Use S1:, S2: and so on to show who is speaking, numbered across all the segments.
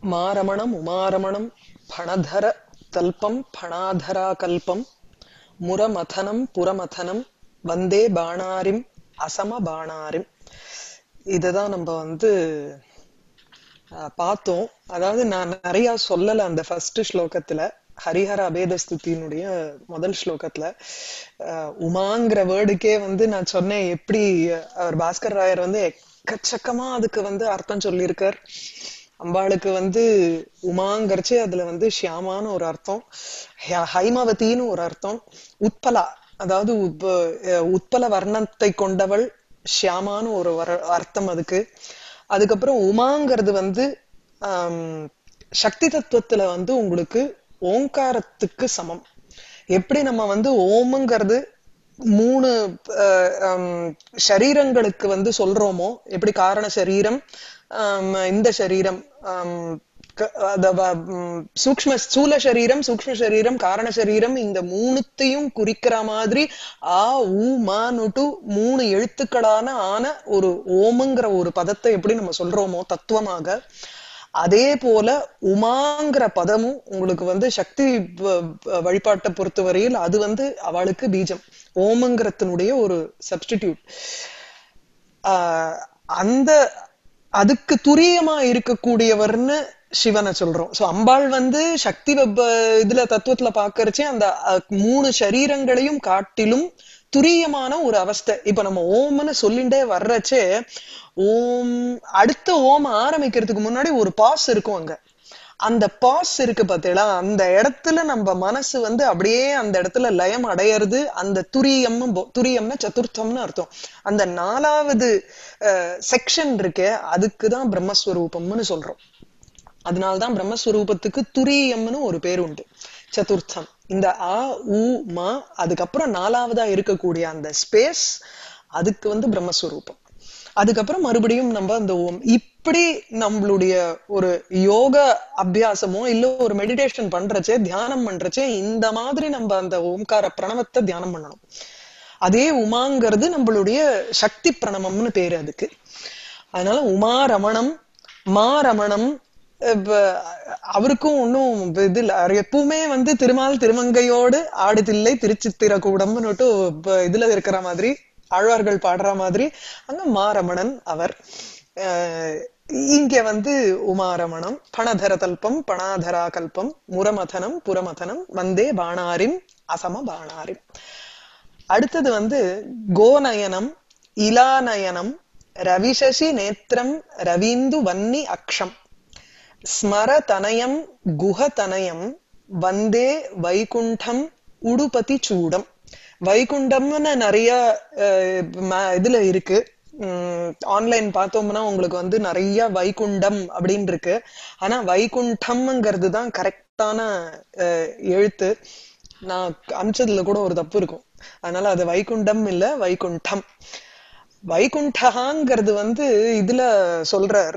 S1: மாரமணம் உமாரமணம் பணதர தல்பம் பணாதராகல்பம் முரமதனம் புறமதனம் வந்தே பாணாரிம் அசம பாணாரிம் இதுதான் நம்ம வந்து அஹ், பார்த்தோம் அதாவது நான் நிறைய சொல்லல அந்த ஃபர்ஸ்ட் ஸ்லோகத்துல ஹரிஹர அபேத ஸ்துதியினுடைய முதல் ஸ்லோகத்துல அஹ், உமாங்கிற வேர்டுக்கே வந்து நான் சொன்னேன் எப்படி அவர் பாஸ்கர் ராயர் வந்து எக்கச்சக்கமா அதுக்கு வந்து அர்த்தம் சொல்லியிருக்கார் அம்பாளுக்கு வந்து உமாங்கரிச்சு அதுல வந்து ஷியாமான்னு ஒரு அர்த்தம் ஹ- ஹைமவதின்னு ஒரு அர்த்தம் உத்பலா அதாவது உத்ப- அஹ் உத்பல வர்ணத்தை கொண்டவள் ஷியாமான்னு ஒரு வர அர்த்தம் அதுக்கு அதுக்கப்புறம் உமாங்கிறது வந்து ஆம், சக்தி தத்துவத்துல வந்து உங்களுக்கு ஓங்காரத்துக்கு சமம் எப்படி நம்ம வந்து ஓமுங்கிறது மூணு அஹ், ஹம், சரீரங்களுக்கு வந்து சொல்றோமோ எப்படி காரண சரீரம் ஆம், இந்த சரீரம் ஆம், க- அத வ- ம், சூக்ஷ்ம ஸ்தூல சரீரம் சூக்ஷ்ம சரீரம் காரண சரீரம் இந்த மூணுத்தையும் குறிக்கிற மாதிரி ஆ ஊ மானுட்டு மூணு எழுத்துக்களான ஆன ஒரு ஓமுங்கிற ஒரு பதத்தை எப்படி நம்ம சொல்றோமோ தத்துவமாக அதே போல உமாங்கிற பதமும் உங்களுக்கு வந்து சக்தி வ- வ- வழிபாட்டை பொறுத்தவரையில் அது வந்து அவளுக்கு பீஜம் ஓமுங்கிறத்தினுடைய ஒரு சப்ஸ்டிடியூட் ஆஹ் அந்த அதுக்கு துரியமா இருக்கக்கூடியவர்னு சிவனை சொல்றோம் சோ அம்பாள் வந்து சக்தி வெப்ப இதுல தத்துவத்துல பாக்கறச்சே அந்த அஹ், மூணு சரீரங்களையும் காட்டிலும் துரியமான ஒரு அவஸ்தை இப்ப நம்ம ஓம்னு சொல்லிண்டே வர்றச்சே ஓம் அடுத்த ஓம் ஆரம்பிக்கிறதுக்கு முன்னாடி ஒரு பாஸ் இருக்கும் அங்க அந்த பாஸ் இருக்கு பாத்தீங்களா அந்த இடத்துல நம்ம மனசு வந்து அப்படியே அந்த இடத்துல லயம் அடையிறது அந்த துரியம் துரியம்னா சதுர்த்தம்னு அர்த்தம் அந்த நாலாவது செக்ஷன் இருக்கே அதுக்குதான் பிரம்மஸ்வரூபம்னு சொல்றோம் அதனால்தான் பிரம்மஸ்வரூபத்துக்கு துரியம்னு ஒரு பேர் உண்டு சதுர்த்தம் இந்த ஆ உ ம அதுக்கப்புறம் நாலாவதா இருக்கக்கூடிய அந்த ஸ்பேஸ் அதுக்கு வந்து பிரம்மஸ்வரூபம் அதுக்கப்புறம் மறுபடியும் நம்ம அந்த ஓம் இப்படி நம்மளுடைய ஒரு யோக அபியாசமோ இல்ல ஒரு மெடிடேஷன் பண்றச்சே தியானம் பண்றச்சே இந்த மாதிரி நம்ம அந்த ஓம்கார பிரணவத்தை தியானம் பண்ணணும் அதே உமாங்கிறது நம்மளுடைய சக்தி பிரணவம்னு பேரு அதுக்கு அதனால உமா ரமணம் மா ரமணம் இப்ப அவருக்கும் ஒன்றும் இது இல்ல அவர் எப்பவுமே வந்து திருமால் திருமங்கையோடு ஆடுதில்லை திருச்சித்திர கூடம்னுட்டு இப்ப இதுல இருக்கிற மாதிரி ஆழ்வார்கள் பாடுற மாதிரி அங்க மாரமணன் அவர் அஹ் இங்க வந்து உமாரமணம் பணதர தல்பம் பணாதரா கல்பம் முரமதனம் புறமதனம் வந்தே பாணாரிம் அசம பாணாரிம் அடுத்தது வந்து கோநயனம் இலாநயனம் ரவிசசி நேத்திரம் ரவீந்து வன்னி அக்ஷம் ஸ்மர தனயம் குஹ தனயம் வந்தே வைகுண்டம் உடுபதி சூடம் வைகுண்டம்னு நிறைய அஹ், ம- இதுல இருக்கு ஆன்லைன் பார்த்தோம்னா உங்களுக்கு வந்து நிறைய வைகுண்டம் அப்படின்னு இருக்கு ஆனா வைகுண்டம்ங்கிறது தான் கரெக்டான எழுத்து நான் அமிச்சதுல கூட ஒரு தப்பு இருக்கும் அதனால அது வைகுண்டம் இல்ல வைகுண்டம் வைகுண்டகாங்கிறது வந்து இதுல சொல்றார்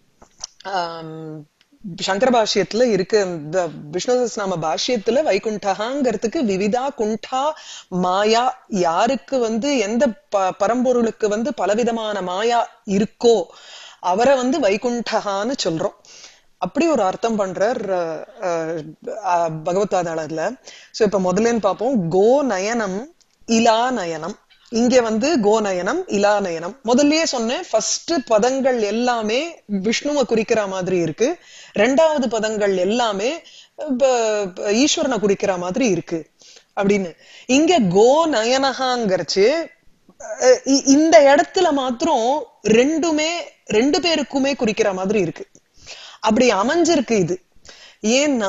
S1: ஆம், சங்கர பாஷ்யத்துல இருக்கு இந்த விஷ்ணு சஹஸ்ரநாம பாஷ்யத்துல வைகுண்டகாங்கிறதுக்கு விவிதா குண்டா மாயா யாருக்கு வந்து எந்த ப- பரம்பொருளுக்கு வந்து பலவிதமான மாயா இருக்கோ அவரை வந்து வைகுண்டகான்னு சொல்றோம் அப்படி ஒரு அர்த்தம் பண்றார் அஹ், அஹ், அஹ், பகவத்பாதாளர்ல சோ இப்ப முதல்லேன்னு பார்ப்போம் கோ நயனம் இலா நயனம் இங்க வந்து கோநயனம் இலாநயனம் முதல்லயே சொன்னேன் ஃபர்ஸ்ட் பதங்கள் எல்லாமே விஷ்ணுவை குறிக்கிற மாதிரி இருக்கு ரெண்டாவது பதங்கள் எல்லாமே ப- ப- ஈஸ்வரனை குறிக்கிற மாதிரி இருக்கு அப்படின்னு இங்க கோ நயனகாங்கிறச்சு அஹ் இ- இந்த இடத்துல மாத்திரம் ரெண்டுமே ரெண்டு பேருக்குமே குறிக்கிற மாதிரி இருக்கு அப்படி அமைஞ்சிருக்கு இது ஏன்னா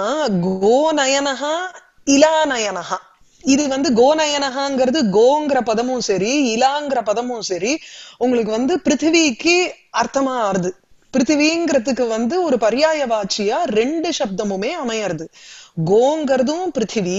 S1: கோநயனஹா இலாநயனஹா இது வந்து கோநயனஹாங்கிறது கோங்கிற பதமும் சரி இலாங்கிற பதமும் சரி உங்களுக்கு வந்து பிருத்திவிக்கு அர்த்தமா ஆறுது பிருத்திவிங்கிறதுக்கு வந்து ஒரு பர்யாய வாச்சியா ரெண்டு சப்தமுமே அமையறது கோங்கிறதும் பிருத்திவி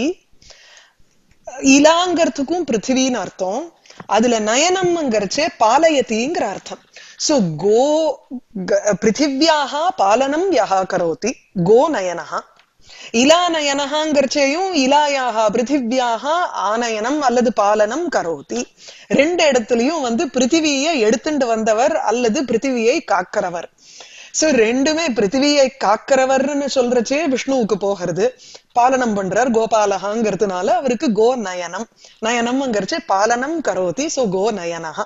S1: இலாங்கிறதுக்கும் பிருத்திவின்னு அர்த்தம் அதுல நயனம்ங்கிறச்சே பாலயதிங்கிற அர்த்தம் சோ கோ க- பிருத்திவ்யாக பாலனம் யஹா கரோதி கோ நயனஹா இலாநயனஹாங்கிறச்சேயும் இலாயாக பிருத்திவ்யாக ஆனயனம் அல்லது பாலனம் கரோதி ரெண்டு இடத்துலயும் வந்து பிருத்திவியை எடுத்துட்டு வந்தவர் அல்லது பிருத்திவியை காக்கிறவர் சோ ரெண்டுமே பிருத்திவியை காக்கிறவர்னு சொல்றச்சே விஷ்ணுவுக்கு போகிறது பாலனம் பண்றார் கோபாலகாங்கிறதுனால அவருக்கு கோ நயனம் நயனம்ங்கிறச்சே பாலனம் கரோதி சோ கோ நயனஹா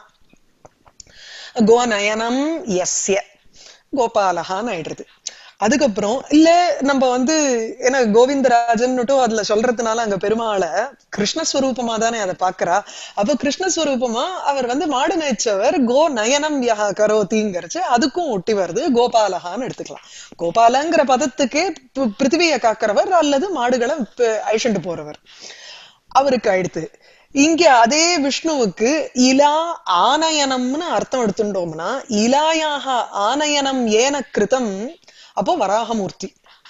S1: கோ நயனம் எஸ்ய கோபாலகான்னு ஆயிடுறது அதுக்கப்புறம் இல்ல நம்ம வந்து ஏன்னா கோவிந்தராஜன்னுட்டும் அதுல சொல்றதுனால அங்க பெருமாளை கிருஷ்ணஸ்வரூபமா தானே அதை பாக்குறா அப்ப கிருஷ்ணஸ்வரூபமா அவர் வந்து மாடு மேய்ச்சவர் கோ நயனம் யா கரோதிங்கிறச்சு அதுக்கும் ஒட்டி வருது கோபாலகான்னு எடுத்துக்கலாம் கோபாலங்கிற பதத்துக்கே பி- பிருத்திவியை காக்கிறவர் அல்லது மாடுகளை ப- அழிச்சுட்டு போறவர் அவருக்கு அடுத்து இங்க அதே விஷ்ணுவுக்கு இலா ஆனயனம்னு அர்த்தம் எடுத்துட்டோம்னா இலாயாக ஆனயனம் ஏன கிருதம் அப்போ வராகமூர்த்தி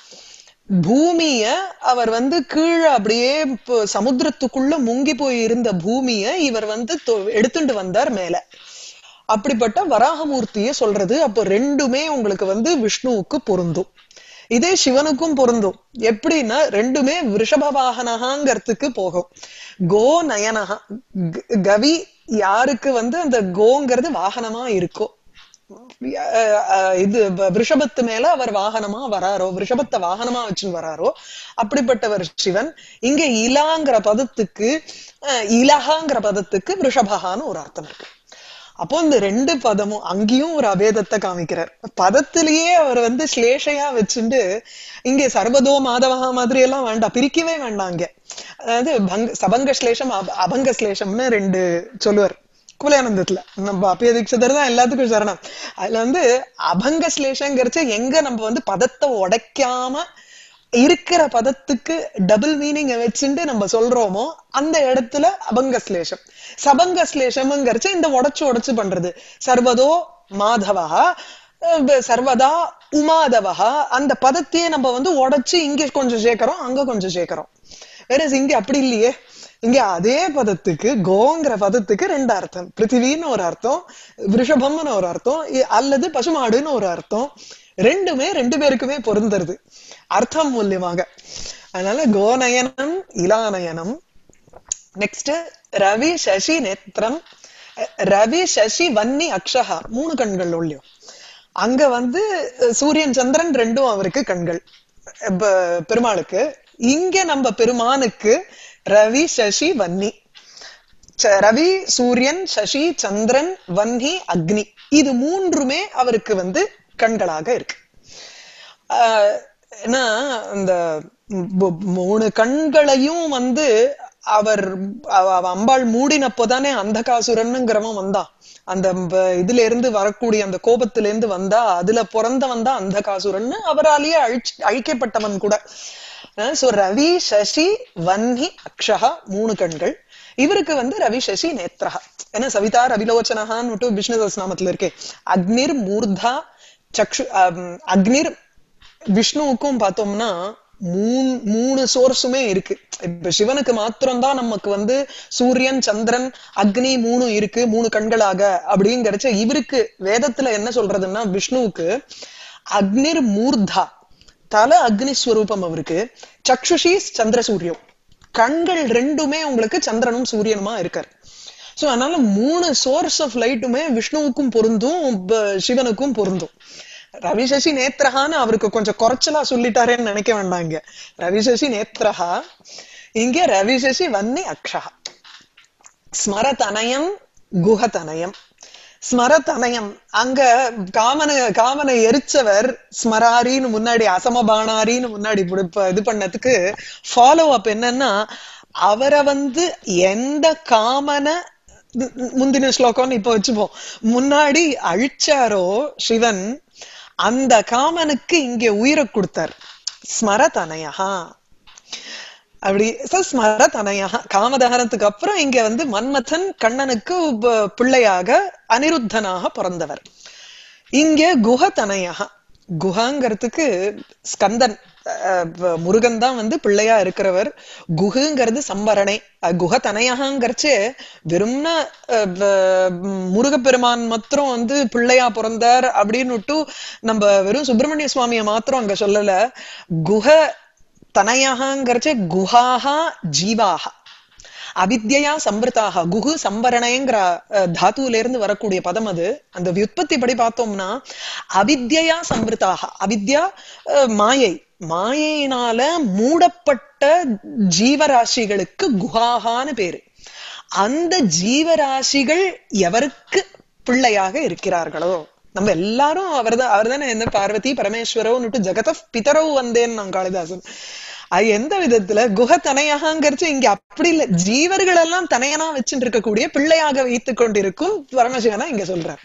S1: பூமிய அவர் வந்து கீழே அப்படியே ப- சமுத்திரத்துக்குள்ள முங்கி போய் இருந்த பூமிய இவர் வந்து தொ- எடுத்துட்டு வந்தார் மேல அப்படிப்பட்ட வராகமூர்த்திய சொல்றது அப்போ ரெண்டுமே உங்களுக்கு வந்து விஷ்ணுவுக்கு பொருந்தும் இதே சிவனுக்கும் பொருந்தும் எப்படின்னா ரெண்டுமே ரிஷப வாகனகாங்கிறதுக்கு போகும் கோ நயனகா க- கவி யாருக்கு வந்து அந்த கோங்கிறது வாகனமா இருக்கோ அஹ் அஹ் இது வ- ரிஷபத்து மேல அவர் வாகனமா வராரோ ரிஷபத்தை வாகனமா வச்சுன்னு வராரோ அப்படிப்பட்டவர் சிவன் இங்க இலாங்கிற பதத்துக்கு அஹ் இலகாங்கிற பதத்துக்கு ரிஷபகான்னு ஒரு அர்த்தம் இருக்கு அப்போ இந்த ரெண்டு பதமும் அங்கேயும் ஒரு அபேதத்தை காமிக்கிறார் பதத்திலேயே அவர் வந்து ஸ்லேஷையா வச்சுண்டு இங்க சர்வதோ மாதவகா மாதிரி எல்லாம் வேண்டாம் பிரிக்கவே வேண்டாம் இங்க அதாவது பங்க சபங்க ஸ்லேஷம் அப- அபங்க ஸ்லேஷம்னு ரெண்டு சொல்லுவார் குவலயானந்தத்துல நம்ம அப்பிய தீட்சிதர் தான் எல்லாத்துக்கும் சரணம் அதுல வந்து அபங்க ஸ்லேஷங்கிறச்ச எங்க நம்ம வந்து பதத்தை உடைக்காம இருக்கிற பதத்துக்கு டபுள் மீனிங் வச்சுட்டு நம்ம சொல்றோமோ அந்த இடத்துல அபங்க ஸ்லேஷம் சபங்க ஸ்லேஷம்ங்கிறச்ச இந்த உடைச்சு உடைச்சு பண்றது சர்வதோ மாதவா அஹ் சர்வதா உமாதவா அந்த பதத்தையே நம்ம வந்து உடைச்சு இங்க கொஞ்சம் சேர்க்கிறோம் அங்க கொஞ்சம் சேர்க்கிறோம் வேற இங்க அப்படி இல்லையே இங்க அதே பதத்துக்கு கோங்கிற பதத்துக்கு ரெண்டு அர்த்தம் பிருத்திவின்னு ஒரு அர்த்தம் ரிஷபம்னு ஒரு அர்த்தம் இ- அல்லது பசுமாடுன்னு ஒரு அர்த்தம் ரெண்டுமே ரெண்டு பேருக்குமே பொருந்துறது அர்த்தம் மூலியமாக அதனால கோநயனம் இலாநயனம் நெக்ஸ்ட் ரவி சசி நேத்திரம் அஹ் ரவி சசி வன்னி அக்ஷஹா மூணு கண்கள் ஒள்ளியும் அங்க வந்து அஹ், சூரியன் சந்திரன் ரெண்டும் அவருக்கு கண்கள் இப்ப பெருமாளுக்கு இங்க நம்ம பெருமானுக்கு ரவி சசி வன்னி ச- ரவி சூரியன் சசி சந்திரன் வன்னி அக்னி இது மூன்றுமே அவருக்கு வந்து கண்களாக இருக்கு ஆஹ் ஏன்னா இந்த மு- மூணு கண்களையும் வந்து அவர் அவ- அவ அம்பாள் மூடினப்போதானே அந்தகாசுரனுங்கிறவன் வந்தான் அந்த ப- இதுல இருந்து வரக்கூடிய அந்த கோபத்துல இருந்து வந்தா அதுல பிறந்தவன் தான் அந்தகாசுரன் அவராலேயே அழிச்சு அழிக்கப்பட்டவன் கூட சோ ரவி சசி வன்னி அக்ஷஹா மூணு கண்கள் இவருக்கு வந்து ரவி சசி நேத்ரஹா ஏன்னா சவிதா ரவிலோச்சனஹான்னு விஷ்ணு சஹஸ்ரநாமத்துல இருக்கே அக்னிர் மூர்தா சக்ஷு அம், அக்னிர் விஷ்ணுவுக்கும் பார்த்தோம்னா மூணு மூணு சோர்ஸுமே இருக்கு இப்ப சிவனுக்கு மாத்திரம்தான் நமக்கு வந்து சூரியன் சந்திரன் அக்னி மூணு இருக்கு மூணு கண்களாக அப்படிங்கறச்ச இவருக்கு வேதத்துல என்ன சொல்றதுன்னா விஷ்ணுவுக்கு அக்னிர் மூர்தா தல அக்னி ஸ்வரூபம் அவருக்கு சக்ஷுஷி சந்திர சூரியம் கண்கள் ரெண்டுமே உங்களுக்கு சந்திரனும் சூரியனுமா இருக்கார் சோ அதனால மூணு சோர்ஸ் ஆஃப் லைட்டுமே விஷ்ணுவுக்கும் பொருந்தும் ப- சிவனுக்கும் பொருந்தும் ரவிசசி நேத்ரஹான்னு அவருக்கு கொஞ்சம் குறைச்சலா சொல்லிட்டாரேன்னு நினைக்க வேண்டாம் இங்க ரவிசசி நேத்ரஹா இங்க ரவிசசி வன்னி அக்ஷஹா ஸ்மரதனயம் குஹதனயம் ஸ்மரதனயம் அங்க காமன காமனை எரிச்சவர் ஸ்மராரின்னு முன்னாடி அசமபானாரின்னு முன்னாடி இப்படி இப்ப இது பண்ணதுக்கு ஃபாலோ அப் என்னன்னா அவரை வந்து எந்த காமனை மு- மு- முந்தின ஸ்லோகம்னு இப்ப வச்சுப்போம் முன்னாடி அழிச்சாரோ சிவன் அந்த காமனுக்கு இங்க உயிரை கொடுத்தார் ஸ்மரதனயா அப்படி so ஸ்மர தனயா காமதகனத்துக்கு அப்புறம் இங்க வந்து மன்மதன் கண்ணனுக்கு உப- பிள்ளையாக அனிருத்தனாக பிறந்தவர் இங்க குஹ தனயா குஹாங்கிறதுக்கு ஸ்கந்தன் அஹ், வ- முருகன் தான் வந்து பிள்ளையா இருக்கிறவர் குஹுங்கிறது சம்பரணை அஹ், குஹ தனயகாங்கிறச்சு வெறும்னா அஹ், வ- முருகப்பெருமான் மாத்திரம் வந்து பிள்ளையா பிறந்தார் அப்படின்னுட்டு நம்ம வெறும் சுப்பிரமணிய சுவாமியை மாத்திரம் அங்க சொல்லல குஹ தனயகாங்கிறச்ச குஹாஹா ஜீவாஹா அவித்யா சம்பிருதாக குகு சம்பரணயங்கிற அஹ், தாத்துல இருந்து வரக்கூடிய பதம் அது அந்த வியுற்பத்தி படி பார்த்தோம்னா அவித்யா சம்பிருதாக அவித்யா அஹ், மாயை மாயையினால மூடப்பட்ட ஜீவராசிகளுக்கு குஹாகான்னு பேரு அந்த ஜீவராசிகள் எவருக்கு பிள்ளையாக இருக்கிறார்களோ நம்ம எல்லாரும் அவர்தான் அவர்தானே என்ன பார்வதி பரமேஸ்வரோன்னுட்டு ஜெகத பிதரவு வந்தேன்னு நான் காளிதாசன் அது எந்த விதத்துல குஹ தனையாகங்கிறச்சு இங்க அப்படி இல்ல ஜீவர்கள் எல்லாம் தனையனா வச்சுட்டு இருக்கக்கூடிய பிள்ளையாக வைத்துக் கொண்டிருக்கும் பரமசிவனா இங்க சொல்றார்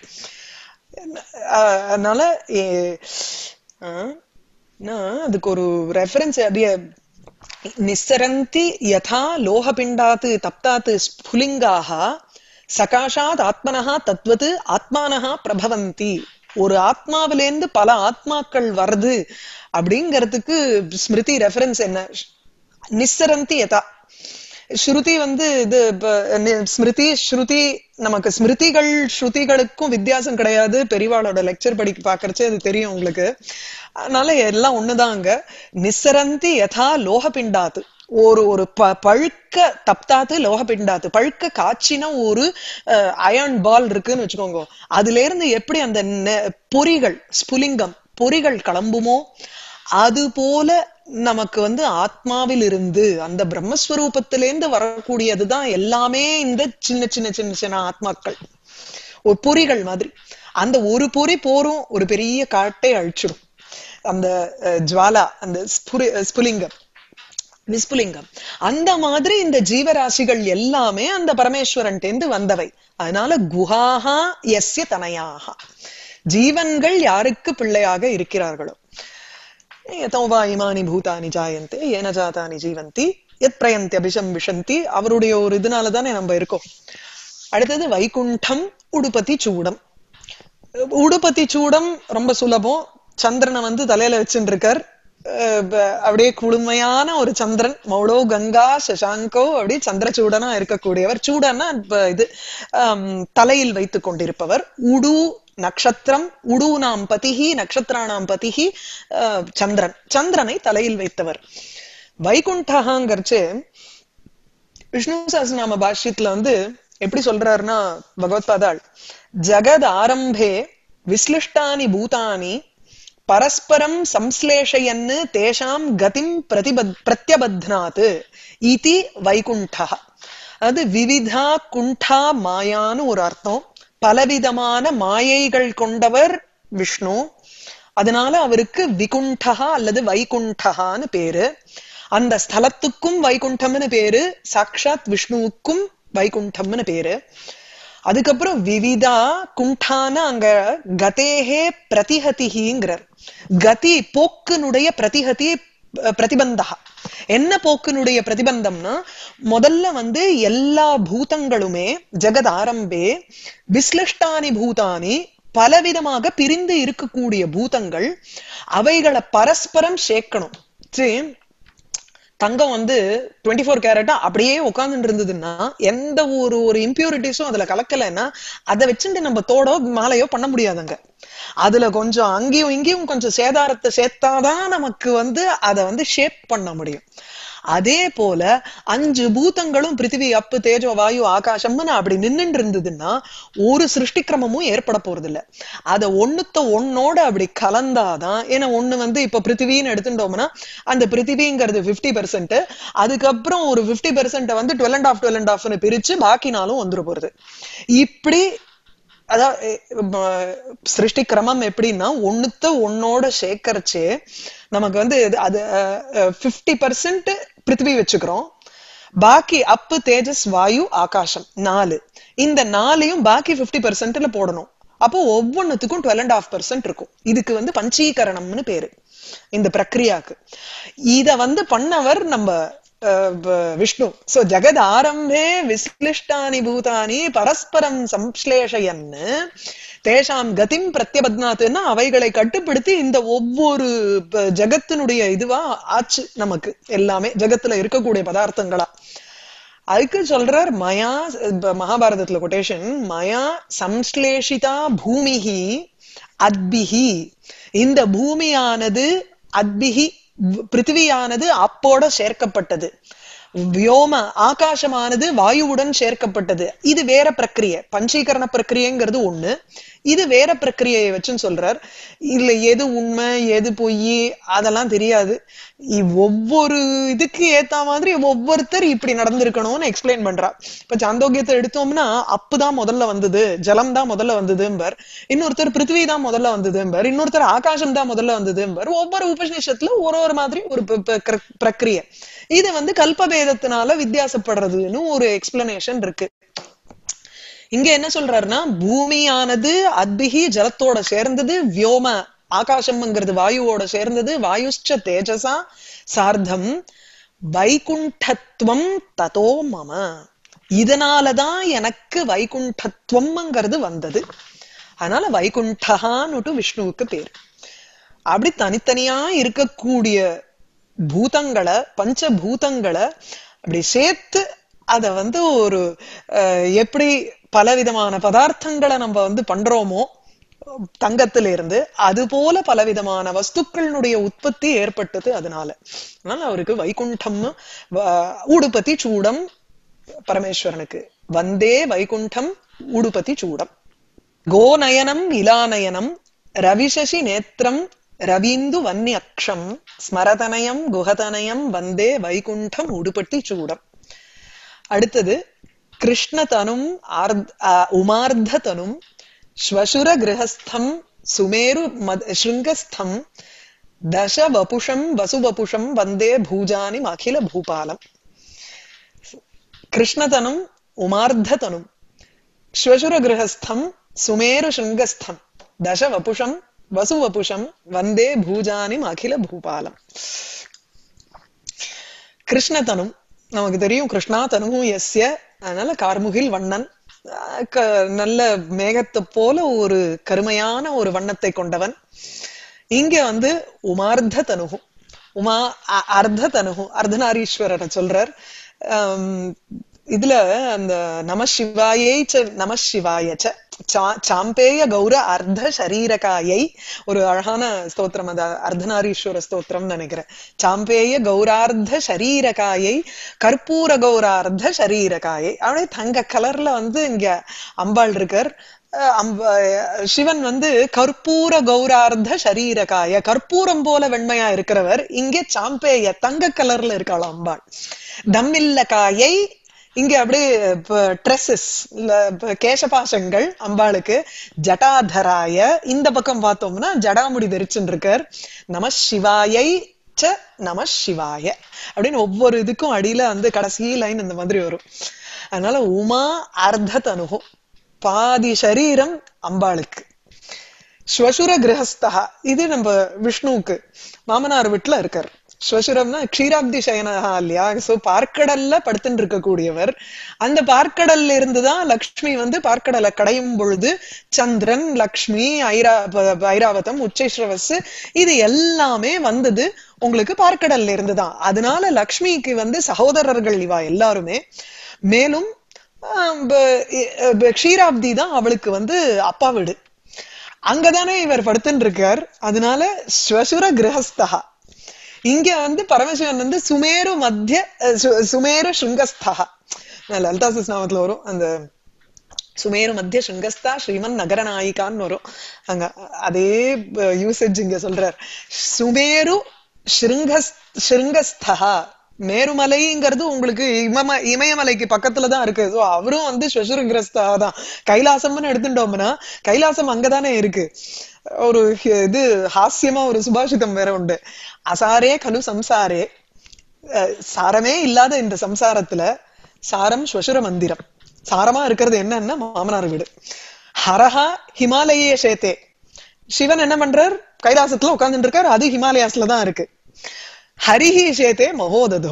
S1: அஹ் அதனால ஏ- ஆஹ் நான் அதுக்கு ஒரு ரெஃபரன்ஸ் அப்படியே நிஸ்ஸரந்தி யதா லோகபிண்டாத் தப்தாத் ஸ்புலிங்காக சகாஷாத் ஆத்மனஹா தத்வத் ஆத்மானஹா பிரபவந்தி ஒரு ஆத்மாவிலேந்து பல ஆத்மாக்கள் வருது அப்படிங்கறதுக்கு ஸ்மிருதி ரெஃபரன்ஸ் என்ன நிஸ்ஸரந்தி யதா ஸ்ருதி வந்து இது இப்ப நி- ஸ்மிருதி ஸ்ருதி நமக்கு ஸ்மிருதிகள் ஸ்ருதிகளுக்கும் வித்தியாசம் கிடையாது பெரியவாளோட லெக்சர் படி பாக்குறச்சே அது தெரியும் உங்களுக்கு அதனால எல்லாம் ஒண்ணுதாங்க நிசரந்தி யதா லோகபிண்டாத்து ஒரு ஒரு ப பழுக்க தப்தாத்து லோகபிண்டாத்து பழுக்க காய்ச்சின ஒரு அயர்ன் பால் இருக்குன்னு வச்சுக்கோங்க அதுல இருந்து எப்படி அந்த நெ- பொறிகள் ஸ்புலிங்கம் பொறிகள் கிளம்புமோ அது போல நமக்கு வந்து ஆத்மாவில் இருந்து அந்த பிரம்மஸ்வரூபத்திலேருந்து வரக்கூடியதுதான் எல்லாமே இந்த சின்ன சின்ன சின்ன சின்ன ஆத்மாக்கள் ஒரு பொறிகள் மாதிரி அந்த ஒரு பொறி போரும் ஒரு பெரிய காட்டை அழிச்சிடும் அந்த அஹ், ஜுவாலா அந்த ஸ்புரி- ஸ்புலிங்கம் நிஸ்புலிங்கம் அந்த மாதிரி இந்த ஜீவராசிகள் எல்லாமே அந்த பரமேஸ்வரன்டேந்து வந்தவை அதனால குஹாஹா எஸ்ய தனயாகா ஜீவன்கள் யாருக்கு பிள்ளையாக இருக்கிறார்களோ யதோ வா இமானி பூதானி ஜாயந்தே ஏன ஜாதானி ஜீவந்தி எத் பிரயந்தி அபிஷம் விஷந்தி அவருடைய ஒரு இதனால தானே நம்ம இருக்கோம் அடுத்தது வைகுண்டம் உடுபதி சூடம் உடுபதி சூடம் ரொம்ப சுலபம் சந்திரனை வந்து தலையில வச்சுட்டு இருக்கார் அஹ் ப- அப்படியே குளுமையான ஒரு சந்திரன் மௌளோ கங்கா சசாங்கோ அப்படி சந்திரசூடனா இருக்கக்கூடியவர் சூடன்னா இப்ப இது ஆம், தலையில் வைத்துக் கொண்டிருப்பவர் உடு நக்ஷத்திரம் உடூனாம் பதிகி நக்ஷத்திராணாம் பதிகி அஹ், சந்திரன் சந்திரனை தலையில் வைத்தவர் வைகுண்டகாங்கிறச்சு விஷ்ணு சஹஸ்ரநாம பாஷ்யத்துல வந்து எப்படி சொல்றாருன்னா பகவத்பாதாள் ஜகத் ஆரம்பே விஸ்லிஷ்டானி பூதானி பரஸ்பரம் சம்ஸ்லேஷயன்னு தேஷாம் கதிம் பிரதிபத் பிரத்யபத்னாத் இதி வைகுண்டா அது விவிதா குண்டா மாயான்னு ஒரு அர்த்தம் பலவிதமான மாயைகள் கொண்டவர் விஷ்ணு அதனால அவருக்கு விகுண்டகா அல்லது வைகுண்டகான்னு பேரு அந்த ஸ்தலத்துக்கும் வைகுண்டம்னு பேரு சாக்ஷாத் விஷ்ணுவுக்கும் வைகுண்டம்னு பேரு அதுக்கப்புறம் விவிதா குண்டான அங்க கதேஹே பிரதிஹதிங்கிறார் கதி போக்குனுடைய பிரதிஹதி அஹ், பிரதிபந்தா என்ன போக்குனுடைய பிரதிபந்தம்னா முதல்ல வந்து எல்லா பூதங்களுமே ஜெகத் ஆரம்பே விஸ்லிஷ்டானி பூதானி பலவிதமாக பிரிந்து இருக்கக்கூடிய பூதங்கள் அவைகளை பரஸ்பரம் சேர்க்கணும் சரி தங்கம் வந்து டுவெண்ட்டி ஃபோர் கேரட்டா அப்படியே உட்கார்ந்துட்டு இருந்ததுன்னா எந்த ஒரு ஒரு இம்பியூரிட்டிஸும் அதுல கலக்கலைன்னா அதை வச்சுட்டு நம்ம தோடோ மாலையோ பண்ண முடியாதுங்க அதுல கொஞ்சம் அங்கேயும் இங்கேயும் கொஞ்சம் சேதாரத்தை சேர்த்தாதான் நமக்கு வந்து அதை வந்து ஷேப் பண்ண முடியும் அதே போல அஞ்சு பூதங்களும் பிருத்திவி அப்பு தேஜோ வாயு ஆகாசம்னு அப்படி நின்னுட்டு இருந்ததுன்னா ஒரு சிருஷ்டி கிரமமும் ஏற்பட போறது இல்ல அத ஒண்ணுத்த ஒன்னோட அப்படி கலந்தாதான் ஏன்னா ஒண்ணு வந்து இப்ப பிருத்திவின்னு எடுத்துட்டோம்னா அந்த பிருத்திவிங்கிறது 50% பெர்சென்ட் அதுக்கப்புறம் ஒரு 50% பெர்சென்ட் வந்து twelve and half twelve and ஆஃப்னு பிரிச்சு பாக்கி நாளும் வந்துட போறது இப்படி அதான் எ, ம, சிருஷ்டி கிரமம் எப்படின்னா ஒண்ணுத்த ஒன்னோட சேர்க்கறச்சு நமக்கு வந்து இது- அது பிப்டி பர்சன்ட் பிருத்திவி வச்சுக்கிறோம் பாக்கி அப்பு தேஜஸ் வாயு ஆகாசம் நாலு இந்த நாலையும் பாக்கி பிப்டி பர்சன்ட்ல போடணும் அப்போ ஒவ்வொன்னுத்துக்கும் டுவெல் அண்ட் ஆஃப் பர்சன்ட் இருக்கும் இதுக்கு வந்து பஞ்சீகரணம்னு பேரு இந்த பிரக்ரியாக்கு இத வந்து பண்ணவர் நம்ம அஹ், வ- விஷ்ணு சோ ஜெகத் ஆரம்பே விஸ்லிஷ்டானி பூதானி பரஸ்பரம் சம்ஸ்லேஷயன்னு தேஷாம் கதிம் பிரத்யபத்னாத்துன்னா அவைகளை கட்டுப்படுத்தி இந்த ஒவ்வொரு ப- ஜகத்தினுடைய இதுவா ஆச்சு நமக்கு எல்லாமே ஜகத்துல இருக்கக்கூடிய பதார்த்தங்களா அதுக்கு சொல்றார் மயா இப்ப மகாபாரதத்துல கொட்டேஷன் மயா சம்ஸ்லேஷிதா பூமிஹி அத்பிஹி இந்த பூமியானது அத்பிஹி பிருத்திவியானது அப்போட சேர்க்கப்பட்டது வியோம ஆகாசமானது வாயுவுடன் சேர்க்கப்பட்டது இது வேற பிரக்கிரியை பஞ்சீகரண பிரக்கிரியங்கிறது ஒண்ணு இது வேற பிரக்கிரியை வச்சுன்னு சொல்றார் இல்ல எது உண்மை எது பொய் அதெல்லாம் தெரியாது இ- ஒவ்வொரு இதுக்கு ஏத்த மாதிரி ஒவ்வொருத்தர் இப்படி நடந்திருக்கணும்னு எக்ஸ்பிளைன் பண்றா இப்ப சாந்தோக்கியத்தை எடுத்தோம்னா அப்பு தான் முதல்ல வந்தது ஜலம் தான் முதல்ல வந்ததும்பர் இன்னொருத்தர் பிருத்திவி தான் முதல்ல வந்ததும்பர் இன்னொருத்தர் ஆகாசம் தான் முதல்ல வந்ததும்பர் ஒவ்வொரு உபநிஷத்துல ஒரு ஒரு மாதிரி ஒரு ப- ப- கிர- பிரக்கிரியை இது வந்து கல்பபேதத்தினால வித்தியாசப்படுறதுன்னு ஒரு எக்ஸ்பிளனேஷன் இருக்கு இங்க என்ன சொல்றாருன்னா பூமியானது அத்பிகி ஜலத்தோட சேர்ந்தது வியோம ஆகாசம்ங்கிறது வாயுவோட சேர்ந்தது வாயுஷ்ச தேஜசா சார்த்தம் வைகுண்டத்துவம் ததோ மம இதனாலதான் எனக்கு வைகுண்டத்துவம்ங்கிறது வந்தது அதனால வைகுண்டகான்னுட்டு விஷ்ணுவுக்கு பேர் அப்படி தனித்தனியா இருக்கக்கூடிய பூதங்களை பஞ்ச பூதங்களை அப்படி சேர்த்து அத வந்து ஒரு அஹ், எப்படி பலவிதமான பதார்த்தங்களை நம்ம வந்து பண்றோமோ தங்கத்துல இருந்து அது போல பலவிதமான வஸ்துக்களுடைய உற்பத்தி ஏற்பட்டது அதனால அதனால அவருக்கு வைகுண்டம் ஊடுபதி சூடம் பரமேஸ்வரனுக்கு வந்தே வைகுண்டம் ஊடுபதி சூடம் கோநயனம் இலாநயனம் ரவிசசி நேத்திரம் ரவீந்து வன்னியக்ஷம் ஸ்மரதனயம் குஹதனயம் வந்தே வைகுண்டம் உடுபட்டி சூடம் அடுத்தது கிருஷ்ணதனும் ஆர்த்- ஆ, உமார்த்ததனும் ஸ்வசுர கிரகஸ்தம் சுமேரு மத் ஸ்ருங்கஸ்தம் தச வபுஷம் வசுவபுஷம் வந்தே பூஜானி அகில பூபாலம் கிருஷ்ணதனும் உமார்த்ததனும் ஸ்வசுரகிரகஸ்தம் சுமேரு சிருங்கஸ்தம் தச வபுஷம் வசு வபுஷம் வந்தே பூஜானிம் அகில பூபாலம் கிருஷ்ணதனும் நமக்கு தெரியும் கிருஷ்ணா தனுவும் எஸ்ய அதனால கார்முகில் வண்ணன் அஹ் க- நல்ல மேகத்தை போல ஒரு கருமையான ஒரு வண்ணத்தை கொண்டவன் இங்க வந்து உமார்த்த தனுகு உமா அ- அர்த்த தனுகு அர்த்தநாரீஸ்வரரை சொல்றார் ஆம், இதுல அந்த நம சிவாயை நம சிவாய ச சா- சாம்பேய கௌர அர்த்த சரீரகாயை ஒரு அழகான ஸ்தோத்திரம் அது அர்த்தநாரீஸ்வர ஸ்தோத்திரம் நினைக்கிறேன் சாம்பேய கௌரார்த்த சரீரகாயை கற்பூர கௌரார்த்த சரீரகாயை அப்படியே தங்க கலர்ல வந்து இங்க அம்பாள் இருக்கார் அஹ் அம்ப- சிவன் வந்து கற்பூர கௌரார்த்த சரீரகாய கற்பூரம் போல வெண்மையா இருக்கிறவர் இங்கே சாம்பேய தங்க கலர்ல இருக்காள் அம்பாள் தம்மில்ல காயை இங்க அப்படியே ட்ரெஸ்ஸஸ் கேசபாசங்கள் அம்பாளுக்கு ஜட்டாதராய இந்த பக்கம் பார்த்தோம்னா ஜடாமுடி தரிச்சுன்னு இருக்கார் நம சிவாயை ச நம சிவாய அப்படின்னு ஒவ்வொரு இதுக்கும் அடியில வந்து கடைசி லைன் இந்த மாதிரி வரும் அதனால உமா அர்த்த தனுகும் பாதி சரீரம் அம்பாளுக்கு ஸ்வசுர கிரகஸ்தா இது நம்ம விஷ்ணுவுக்கு மாமனார் வீட்டுல இருக்கார் ஸ்வசுரம்னா க்ஷீராப்தி சயனஹா இல்லையா சோ பார்க்கடல்ல படுத்துட்டு இருக்கக்கூடியவர் அந்த பார்க்கடல்ல இருந்துதான் லக்ஷ்மி வந்து பார்க்கடலை கடையும் பொழுது சந்திரன் லக்ஷ்மி ஐரா ப- ஐராவதம் உச்சைஸ்ரவஸ் இது எல்லாமே வந்தது உங்களுக்கு பார்க்கடல்ல இருந்துதான் அதனால லக்ஷ்மிக்கு வந்து சகோதரர்கள் இவா எல்லாருமே மேலும் ஆஹ் ப- ப- க்ஷீராப்தி தான் அவளுக்கு வந்து அப்பா வீடு அங்கதானே இவர் படுத்துட்டு இருக்கார் அதனால ஸ்வசுர கிரகஸ்தா இங்க வந்து பரமசிவன் வந்து சுமேரு மத்திய அஹ் சு- சுமேரு ஸ்ருங்கஸ்தா லலிதா நாமத்துல வரும் அந்த சுமேரு மத்திய ஸ்ருங்கஸ்தா ஸ்ரீமன் நகரநாயிகான்னு வரும் அங்க அதே யூசேஜ் இங்க சொல்றார் சுமேரு ஸ்ருங்கஸ் ஸ்ருங்கஸ்தா மேருமலைங்கிறது உங்களுக்கு இமம இமயமலைக்கு பக்கத்துல தான் இருக்கு சோ அவரும் வந்து ஸ்வசுரங்கிரஸ்தா தான் கைலாசம்னு எடுத்துட்டோம்னா கைலாசம் அங்கதானே இருக்கு ஒரு ஹி- இது ஹாஸ்யமா ஒரு சுபாஷிதம் வேற உண்டு அசாரே கலு சம்சாரே அஹ் சாரமே இல்லாத இந்த சம்சாரத்துல சாரம் ஸ்வசுர மந்திரம் சாரமா இருக்கிறது என்னன்னா மாமனார் வீடு ஹரஹா ஹிமாலயே சேத்தே சிவன் என்ன பண்றார் கைலாசத்துல உட்கார்ந்துட்டு இருக்காரு அது ஹிமாலயாஸ்ல தான் இருக்கு ஹரிஹி சேத்தே மகோததோ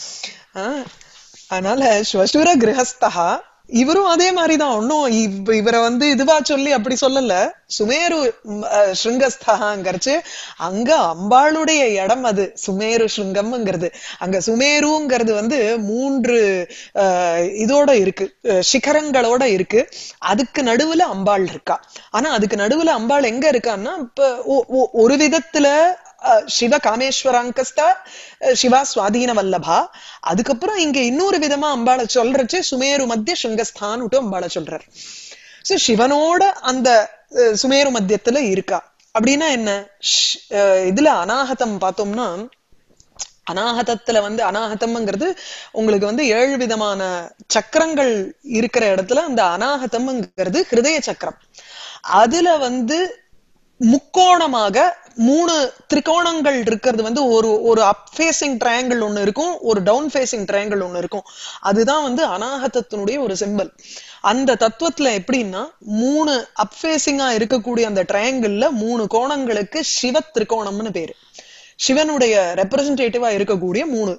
S1: ஆஹ் அதனால ஸ்வசுர கிரகஸ்தா இவரும் அதே மாதிரிதான் ஒன்னும் இவ- இவரை வந்து இதுவா சொல்லி அப்படி சொல்லல சுமேரு ம், அஹ், ஸ்ருங்கஸ்தகாங்கிறச்சு அங்க அம்பாளுடைய இடம் அது சுமேரு ஸ்ருங்கம்ங்கிறது அங்க சுமேருங்கிறது வந்து மூன்று அஹ், இதோட இருக்கு அஹ், சிகரங்களோட இருக்கு அதுக்கு நடுவுல அம்பாள் இருக்கா ஆனா அதுக்கு நடுவுல அம்பாள் எங்க இருக்கான்னா இப்ப ஒ- ஒ- ஒரு விதத்துல அஹ், சிவ காமேஸ்வராங்கஸ்தா அஹ், சிவா சுவாதீன வல்லபா அதுக்கப்புறம் இங்க இன்னொரு விதமா அம்பாளை சொல்றச்சு சுமேரு மத்திய சுங்கஸ்தான் விட்டு அம்பாளை சொல்றார் சோ சிவனோட அந்த அஹ், சுமேரு மத்தியத்துல இருக்கா அப்படின்னா என்ன ஷ்- அஹ், இதுல அனாகதம் பார்த்தோம்னா அனாகதத்துல வந்து அனாகதம்ங்கிறது உங்களுக்கு வந்து ஏழு விதமான சக்கரங்கள் இருக்கிற இடத்துல அந்த அனாகதம்ங்கிறது ஹிருதய சக்கரம் அதுல வந்து முக்கோணமாக மூணு திரிகோணங்கள் இருக்கிறது வந்து ஒரு ஒரு அப் ஃபேசிங் ட்ரையாங்கிள் ஒண்ணு இருக்கும் ஒரு டவுன் ஃபேசிங் ட்ரையாங்கிள் ஒண்ணு இருக்கும் அதுதான் வந்து அனாகதத்தினுடைய ஒரு சிம்பல் அந்த தத்துவத்துல எப்படின்னா மூணு அப் ஃபேசிங்கா இருக்கக்கூடிய அந்த ட்ரையாங்கிள்ல மூணு கோணங்களுக்கு சிவ திரிகோணம்னு பேரு சிவனுடைய ரெப்ரசன்டேட்டிவா இருக்கக்கூடிய மூணு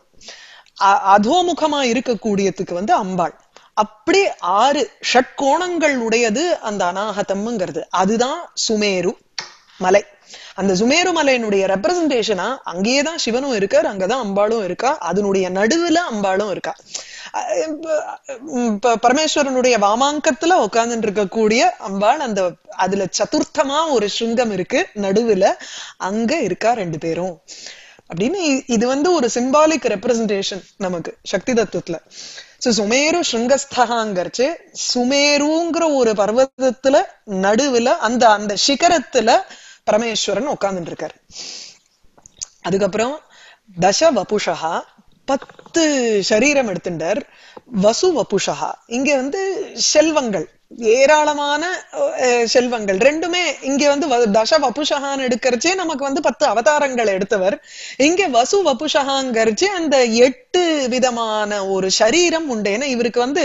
S1: அ- அதோமுகமா இருக்கக்கூடியதுக்கு வந்து அம்பாள் அப்படி ஆறு ஷட்கோணங்கள் உடையது அந்த அனாகதம்ங்கிறது அதுதான் சுமேரு மலை அந்த சுமேரு மலையினுடைய ரெப்ரசன்டேஷனா அங்கேயேதான் சிவனும் இருக்கார் அங்கதான் அம்பாளும் இருக்கா அதனுடைய நடுவுல அம்பாளும் இருக்கா அஹ் இப்ப, உம் இப்ப பரமேஸ்வரனுடைய வாமாங்கத்துல உட்கார்ந்துட்டு இருக்கக்கூடிய அம்பாள் அந்த அதுல சதுர்த்தமா ஒரு சிருங்கம் இருக்கு நடுவுல அங்க இருக்கா ரெண்டு பேரும் அப்படின்னு இ- இது வந்து ஒரு சிம்பாலிக் ரெப்ரசன்டேஷன் நமக்கு சக்தி தத்துவத்துல சோ சுமேரு ஸ்ருங்கஸ்தகாங்கிறச்சு சுமேருங்கிற ஒரு பர்வதத்துல நடுவுல அந்த அந்த சிகரத்துல பரமேஸ்வரன் உட்கார்ந்துட்டு இருக்காரு அதுக்கப்புறம் தச வபுஷா பத்து சரீரம் எடுத்துட்டார் வசு வபுஷா இங்க வந்து செல்வங்கள் ஏராளமான அஹ், செல்வங்கள் ரெண்டுமே இங்க வந்து வ- தச வபுஷகான்னு எடுக்கறச்சே நமக்கு வந்து பத்து அவதாரங்கள் எடுத்தவர் இங்க வசு வபுஷகாங்கிறச்சே அந்த எட்டு விதமான ஒரு சரீரம் உண்டு ஏன்னா இவருக்கு வந்து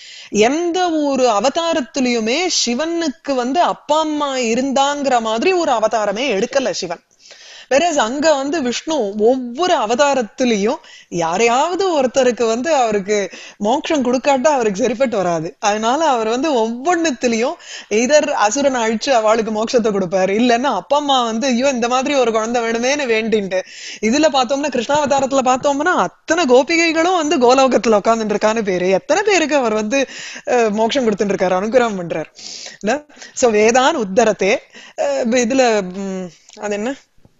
S1: எந்த ஒரு அவதாரத்திலயுமே சிவனுக்கு வந்து அப்பா அம்மா இருந்தாங்கிற மாதிரி ஒரு அவதாரமே எடுக்கல சிவன் வேற அங்க வந்து விஷ்ணு ஒவ்வொரு அவதாரத்திலையும் யாரையாவது ஒருத்தருக்கு வந்து அவருக்கு மோட்சம் கொடுக்காட்டா அவருக்கு சரிப்பட்டு வராது அதனால அவர் வந்து ஒவ்வொன்னுத்திலையும் இதர் அசுரனை அழிச்சு அவளுக்கு மோட்சத்தை கொடுப்பாரு இல்லைன்னா அப்பா அம்மா வந்து ஐயோ இந்த மாதிரி ஒரு குழந்தை வேணுமேன்னு வேண்டின்ட்டு இதுல பார்த்தோம்னா கிருஷ்ணாவதாரத்துல பார்த்தோம்னா அத்தனை கோபிகைகளும் வந்து கோலோகத்துல உட்கார்ந்துட்டு இருக்கான்னு பேரு எத்தனை பேருக்கு அவர் வந்து அஹ், மோட்சம் கொடுத்துட்டு இருக்காரு அனுகிரகம் பண்றார் இல்ல சோ வேதான் உத்தரத்தே அஹ், இதுல ம், அது என்ன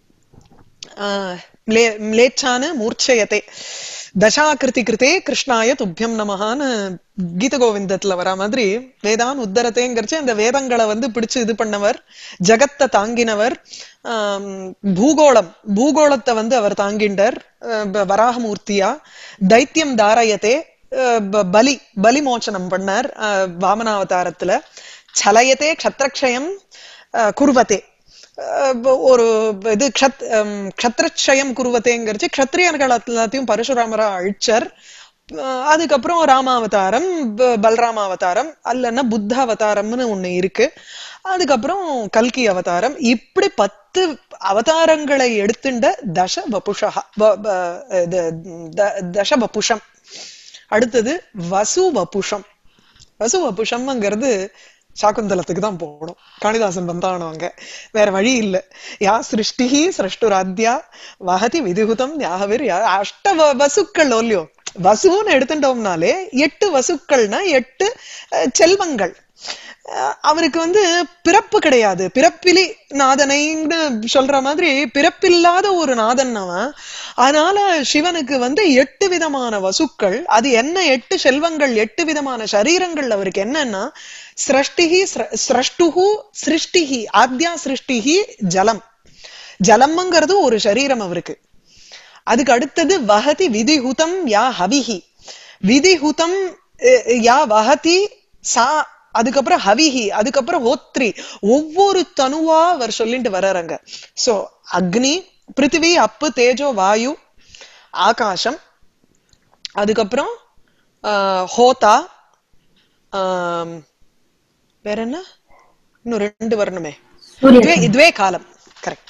S1: ஆஹ் म्ले- म्लेच्छान् மூர்ச்சயத்தை தசாகிருதி கிருதே கிருஷ்ணாய துப்பியம் நமஹான்னு கீத கோவிந்தத்துல வர மாதிரி வேதான் உத்தரத்தேங்கிறச்சு அந்த வேதங்களை வந்து பிடிச்சு இது பண்ணவர் ஜகத்தை தாங்கினவர் ஆம், பூகோளம் பூகோளத்தை வந்து அவர் தாங்கிண்டார் அஹ் ப- வராகமூர்த்தியா தைத்தியம் தாரயத்தே அஹ் ப- பலி பலி மோச்சனம் பண்ணார் அஹ் வாமனாவதாரத்துல சலயத்தே க்ஷத்ரக்ஷயம் அஹ் குர்வத்தே அஹ் ப- ஒரு இது க்ஷத் ஹம், க்ஷத்ரக்ஷயம் குருவத்தேங்கிறச்சு க்ஷத்ரியர்கள் எல்லாத்தையும் பரசுராமரா அழிச்சர் அஹ் அதுக்கப்புறம் ராமாவதாரம் ப- பலராமாவதாரம் அல்லன்னா புத்த அவதாரம்னு ஒண்ணு இருக்கு அதுக்கப்புறம் கல்கி அவதாரம் இப்படி பத்து அவதாரங்களை எடுத்துண்ட தச வபுஷா வ- வ- இது த- தச வபுஷம் அடுத்தது வசு வபுஷம் வசு வபுஷம்ங்கிறது சாக்குந்தலத்துக்கு தான் போகணும் காளிதாசன் வந்தானோ அங்க வேற வழி இல்ல யா சிருஷ்டிஹி சிரஷ்டுராத்யா வஹதி விதிகுதம் யாகவிர் யா அஷ்ட வ- வசுக்கள் இல்லையோ வசுன்னு எடுத்துட்டோம்னாலே எட்டு வசுக்கள்னா எட்டு அஹ், செல்வங்கள் அஹ், அவருக்கு வந்து பிறப்பு கிடையாது பிறப்பிலி நாதனைன்னு சொல்ற மாதிரி பிறப்பில்லாத ஒரு நாதன் அவன் அதனால சிவனுக்கு வந்து எட்டு விதமான வசுக்கள் அது என்ன எட்டு செல்வங்கள் எட்டு விதமான சரீரங்கள் அவருக்கு என்னன்னா சிரஷ்டிஹி சிர- சிரஷ்டுஹு சிருஷ்டிஹி ஆத்யா சிருஷ்டிஹி ஜலம் ஜலம்ங்கிறது ஒரு சரீரம் அவருக்கு அதுக்கு அடுத்தது வஹதி விதிஹுதம் யா ஹவிஹி விதிஹுதம் அஹ், யா வஹதி சா அதுக்கப்புறம் ஹவிஹி அதுக்கப்புறம் ஹோத்ரி ஒவ்வொரு தனுவா அவர் சொல்லிட்டு வர்றாங்க சோ அக்னி பிருத்திவி அப்பு தேஜோ வாயு ஆகாசம் அதுக்கப்புறம் ஆஹ், ஹோதா ஆம், வேற என்ன இன்னும் ரெண்டு வரணுமே
S2: சூரிய
S1: द्वे द्वे காலம் கரெக்ட்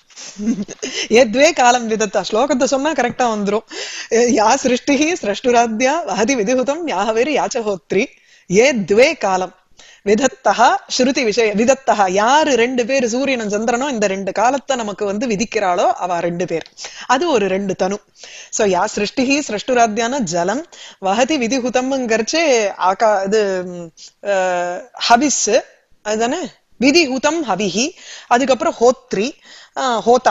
S1: எத்வே காலம் விதத்தா ஸ்லோகத்தை சொன்னா கரெக்டா வந்துரும் அஹ் யா சிருஷ்டிஹி சிரஷ்டுராத்யா வஹதி விதிஹுதம் யாஹவேர் யாச்சஹோத்ரி ஏ துவே காலம் விதத்தா ஸ்ருதி விஷய விதத்தா யாரு ரெண்டு பேர் சூரியனும் சந்திரனும் இந்த ரெண்டு காலத்தை நமக்கு வந்து விதிக்கிறாளோ அவ ரெண்டு பேர் அது ஒரு ரெண்டு தனு சோ யா சிருஷ்டிஹி சிரஷ்டுராத்யான ஜலம் வஹதி விதிஹுதம்ங்கிறச்சே ஆகா இது ம், அஹ், ஹவிஸ் அதுதானே விதிஹுதம் ஹவிஹி அதுக்கப்புறம் ஹோத்ரி ஆஹ், ஹோதா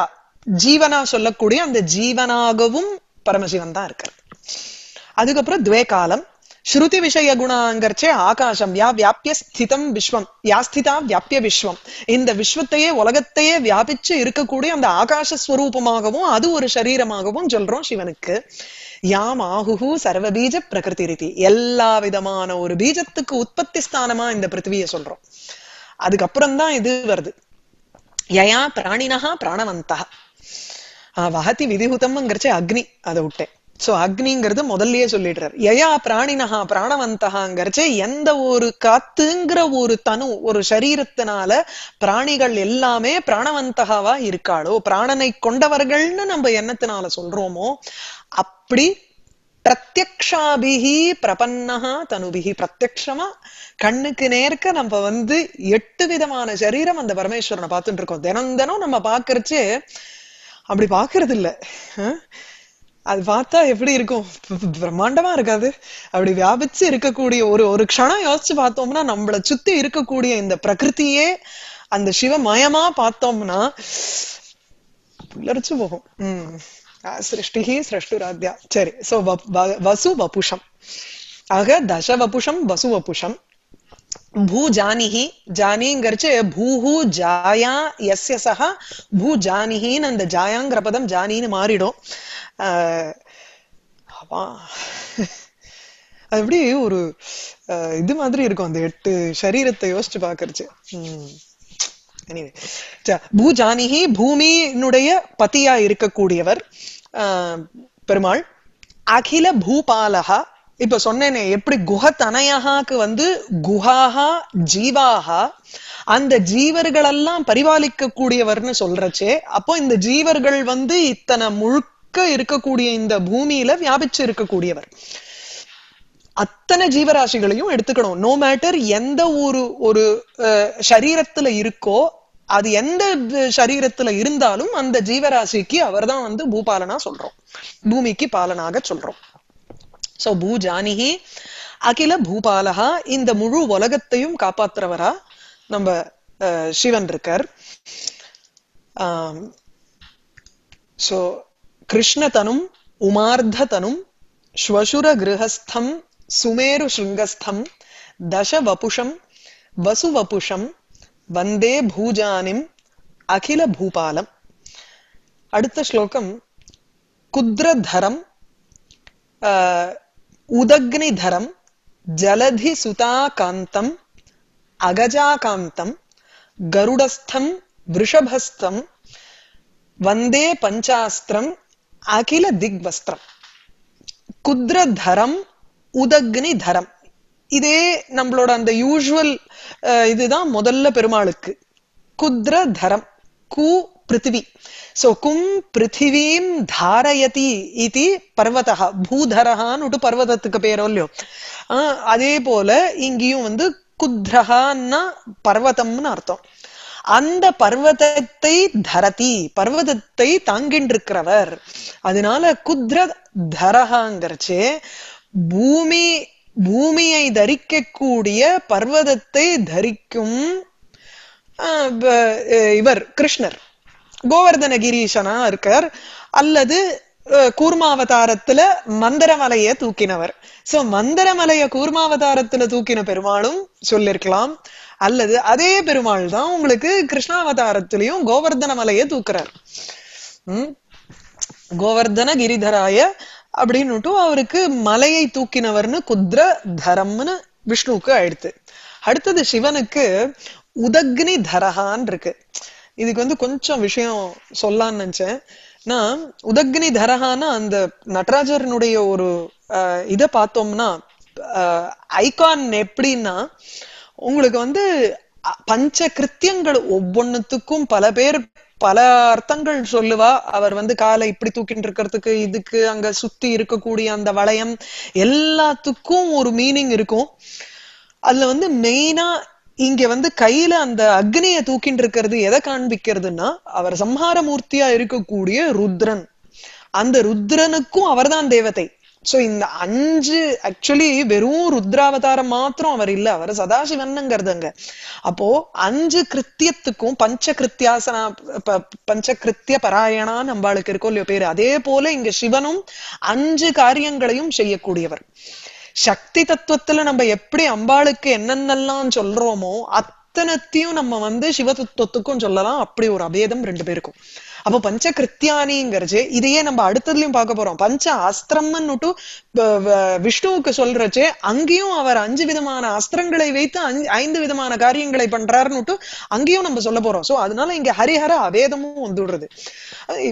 S1: ஜீவனா சொல்லக்கூடிய அந்த ஜீவனாகவும் பரமசிவன் தான் இருக்கார் அதுக்கப்புறம் துவே காலம் ஸ்ருதி விஷய குணாங்கர்ச்சே ஆகாசம் யா வியாபிய ஸ்திதம் விஸ்வம் யா ஸ்திதா வியாபிய விஸ்வம் இந்த விஸ்வத்தையே உலகத்தையே வியாபிச்சு இருக்கக்கூடிய அந்த ஆகாச ஸ்வரூபமாகவும் அது ஒரு சரீரமாகவும் சொல்றோம் சிவனுக்கு யாம் ஆகுஹு சர்வ பீஜ பிரகிருதி ரீதி எல்லா விதமான ஒரு பீஜத்துக்கு உற்பத்தி ஸ்தானமா இந்த பிருத்திவியை சொல்றோம் அதுக்கப்புறம் தான் இது வருது யயா பிராணினஹா பிராணவந்தா வஹதி விதிஹுதம்ங்கிறச்சே அக்னி அதை விட்டேன் சோ அக்னிங்கிறது முதல்லயே சொல்லிடுறார் யயா பிராணினஹா பிராணவந்தகாங்கிறச்சே எந்த ஒரு காத்துங்கிற ஒரு தனு ஒரு சரீரத்தினால பிராணிகள் எல்லாமே பிராணவந்தகாவா இருக்காளோ பிராணனை கொண்டவர்கள்னு நம்ம எண்ணத்தினால சொல்றோமோ அப்படி பிரத்யக்ஷாபிகி பிரபன்னஹா தனுபிகி பிரத்யக்ஷமா கண்ணுக்கு நேர்க்க நம்ம வந்து எட்டு விதமான சரீரம் அந்த பரமேஸ்வரனை பார்த்துட்டு இருக்கோம் தினம் தினம் நம்ம பாக்குறச்சு அப்படி பாக்குறது இல்ல அது பார்த்தா எப்படி இருக்கும் பிரம்மாண்டமா இருக்காது அப்படி வியாபிச்சு இருக்கக்கூடிய ஒரு ஒரு க்ஷணம் யோசிச்சு பார்த்தோம்னா நம்மள சுத்தி இருக்கக்கூடிய இந்த பிரகிருத்தியே அந்த சிவமயமா பார்த்தோம்னா புல்லரிச்சு போகும் உம் சிருஷ்டிகி சிருஷ்டுராத்யா சரி சோ வசு வபுஷம் ஆக தச வபுஷம் வசு வபுஷம் பூ ஜானிஹி ஜானிங்கிறச்சு பூஹு ஜாயா எஸ்ய சஹா பூ ஜானிஹின்னு அந்த ஜாயாங்கிற பதம் ஜானின்னு மாறிடும் அது எப்படி ஒரு இது மாதிரி இருக்கும் அந்த எட்டு சரீரத்தை யோசிச்சு பாக்குறச்சு எனிவே பூஜானிகி பூமியினுடைய பதியா இருக்கக்கூடியவர் பெருமாள் அகில பூபாலகா இப்ப சொன்னேனே எப்படி குஹ தனயகாக்கு வந்து குஹாஹா ஜீவாஹா அந்த ஜீவர்களெல்லாம் பரிபாலிக்க கூடியவர்னு சொல்றச்சே அப்போ இந்த ஜீவர்கள் வந்து இத்தனை முழுக்க இருக்கக்கூடிய இந்த பூமியில வியாபிச்சு இருக்கக்கூடியவர் அத்தனை ஜீவராசிகளையும் எடுத்துக்கணும் நோ மேட்டர் எந்த ஒரு ஒரு சரீரத்துல இருக்கோ அது எந்த சரீரத்துல இருந்தாலும் அந்த ஜீவராசிக்கு அவர் தான் வந்து பூபாலனா சொல்றோம் பூமிக்கு பாலனாக சொல்றோம் சோ பூஜானிகி அகில பூபாலகா இந்த முழு உலகத்தையும் காப்பாத்துறவரா நம்ம சிவன் இருக்கார் சோ கிருஷ்ணதனும் உமார்த்தனும் ஸ்வசுர கிரகஸ்தம் சுமேரு ஸ்ருங்கஸ்தம் தச வபுஷம் வசு வபுஷம் வந்தே பூஜானிம் அகில பூபாலம் அடுத்த ஸ்லோகம் குத்ரதரம் உதக்னிதரம் ஜலதி சுதாகாந்தம் அகஜாகாந்தம் கருடஸ்தம் விஷபஸ்தம் வந்தே பஞ்சாஸ்திரம் அகில திக்வஸ்திரம் குத்ரதரம் உதக்னி தரம் இதே நம்மளோட அந்த யூஸ்வல் இதுதான் முதல்ல பெருமாளுக்கு குத்ர தரம் கு பிருத்திவி சோ கும் பிருத்திவீம் தாரயதி இது பர்வதா பூதரஹான்னு பர்வதத்துக்கு பேரோ இல்லையோ அதே போல இங்கேயும் வந்து குத்ரஹான்னா பர்வதம்னு அர்த்தம் அந்த பர்வதத்தை தரதி பர்வதத்தை தாங்கின்றிருக்கிறவர் அதனால குத்ர தரஹாங்கிறச்சு பூமி பூமியை தரிக்கக்கூடிய பர்வதத்தை தரிக்கும் இவர் கிருஷ்ணர் கோவர்தன கிரீஷனா இருக்கார் அல்லது கூர்மாவதாரத்துல மந்தரமலைய தூக்கினவர் சோ மந்தரமலைய கூர்மாவதாரத்துல தூக்கின பெருமாளும் சொல்லிருக்கலாம் அல்லது அதே பெருமாள் தான் உங்களுக்கு கிருஷ்ணாவதாரத்திலையும் கோவர்தன மலைய தூக்குறார் உம் கோவர்தன கிரிதராய அப்படின்னுட்டு அவருக்கு மலையை தூக்கினவர்னு குத்ர தரம்னு விஷ்ணுவுக்கு ஆயிடுத்து அடுத்தது சிவனுக்கு உதக்னி தரஹான் இருக்கு இதுக்கு வந்து கொஞ்சம் விஷயம் சொல்லான்னு நினைச்சேன் நான் உதக்னி தரஹான அந்த நடராஜரனுடைய ஒரு இத பார்த்தோம்னா ஐகான் எப்படின்னா உங்களுக்கு வந்து பஞ்ச கிருத்தியங்கள் ஒவ்வொன்னுத்துக்கும் பல பேர் பல அர்த்தங்கள் சொல்லுவா அவர் வந்து காலை இப்படி தூக்கிட்டு இருக்கிறதுக்கு இதுக்கு அங்க சுத்தி இருக்கக்கூடிய அந்த வளையம் எல்லாத்துக்கும் ஒரு மீனிங் இருக்கும் அதுல வந்து மெயினா இங்க வந்து கையில அந்த அக்னிய தூக்கிட்டு இருக்கிறது எதை காண்பிக்கிறதுன்னா அவர் சம்ஹார மூர்த்தியா இருக்கக்கூடிய ருத்ரன் அந்த ருத்ரனுக்கும் அவர்தான் தேவதை சோ இந்த அஞ்சு ஆக்சுவலி வெறும் ருத்ராவதாரம் மாத்திரம் அவர் இல்ல அவர் சதாசிவன்ங்கிறதுங்க அப்போ அஞ்சு கிருத்தியத்துக்கும் பஞ்ச கிருத்தியாசனா ப- பஞ்ச கிருத்திய பராயணா நம்மளுக்கு இருக்கோ இல்லையோ பேரு அதே போல இங்க சிவனும் அஞ்சு காரியங்களையும் செய்யக்கூடியவர் சக்தி தத்துவத்துல நம்ம எப்படி அம்பாளுக்கு என்னென்னலாம் சொல்றோமோ அத்தனத்தையும் நம்ம வந்து சிவ தத்துவத்துக்கும் சொல்லலாம் அப்படி ஒரு அபேதம் ரெண்டு பேருக்கும் அப்போ பஞ்ச கிருத்தியானிங்கிறச்சு இதையே நம்ம அடுத்ததுலயும் பார்க்க போறோம் பஞ்ச அஸ்திரம்னுட்டு வ- வ- விஷ்ணுவுக்கு சொல்றச்சே அங்கேயும் அவர் அஞ்சு விதமான அஸ்திரங்களை வைத்து அஞ்சு- ஐந்து விதமான காரியங்களை பண்றாருன்னுட்டு அங்கேயும் நம்ம சொல்ல போறோம் சோ அதனால இங்க ஹரிஹர அவேதமும் வந்துடுறது அது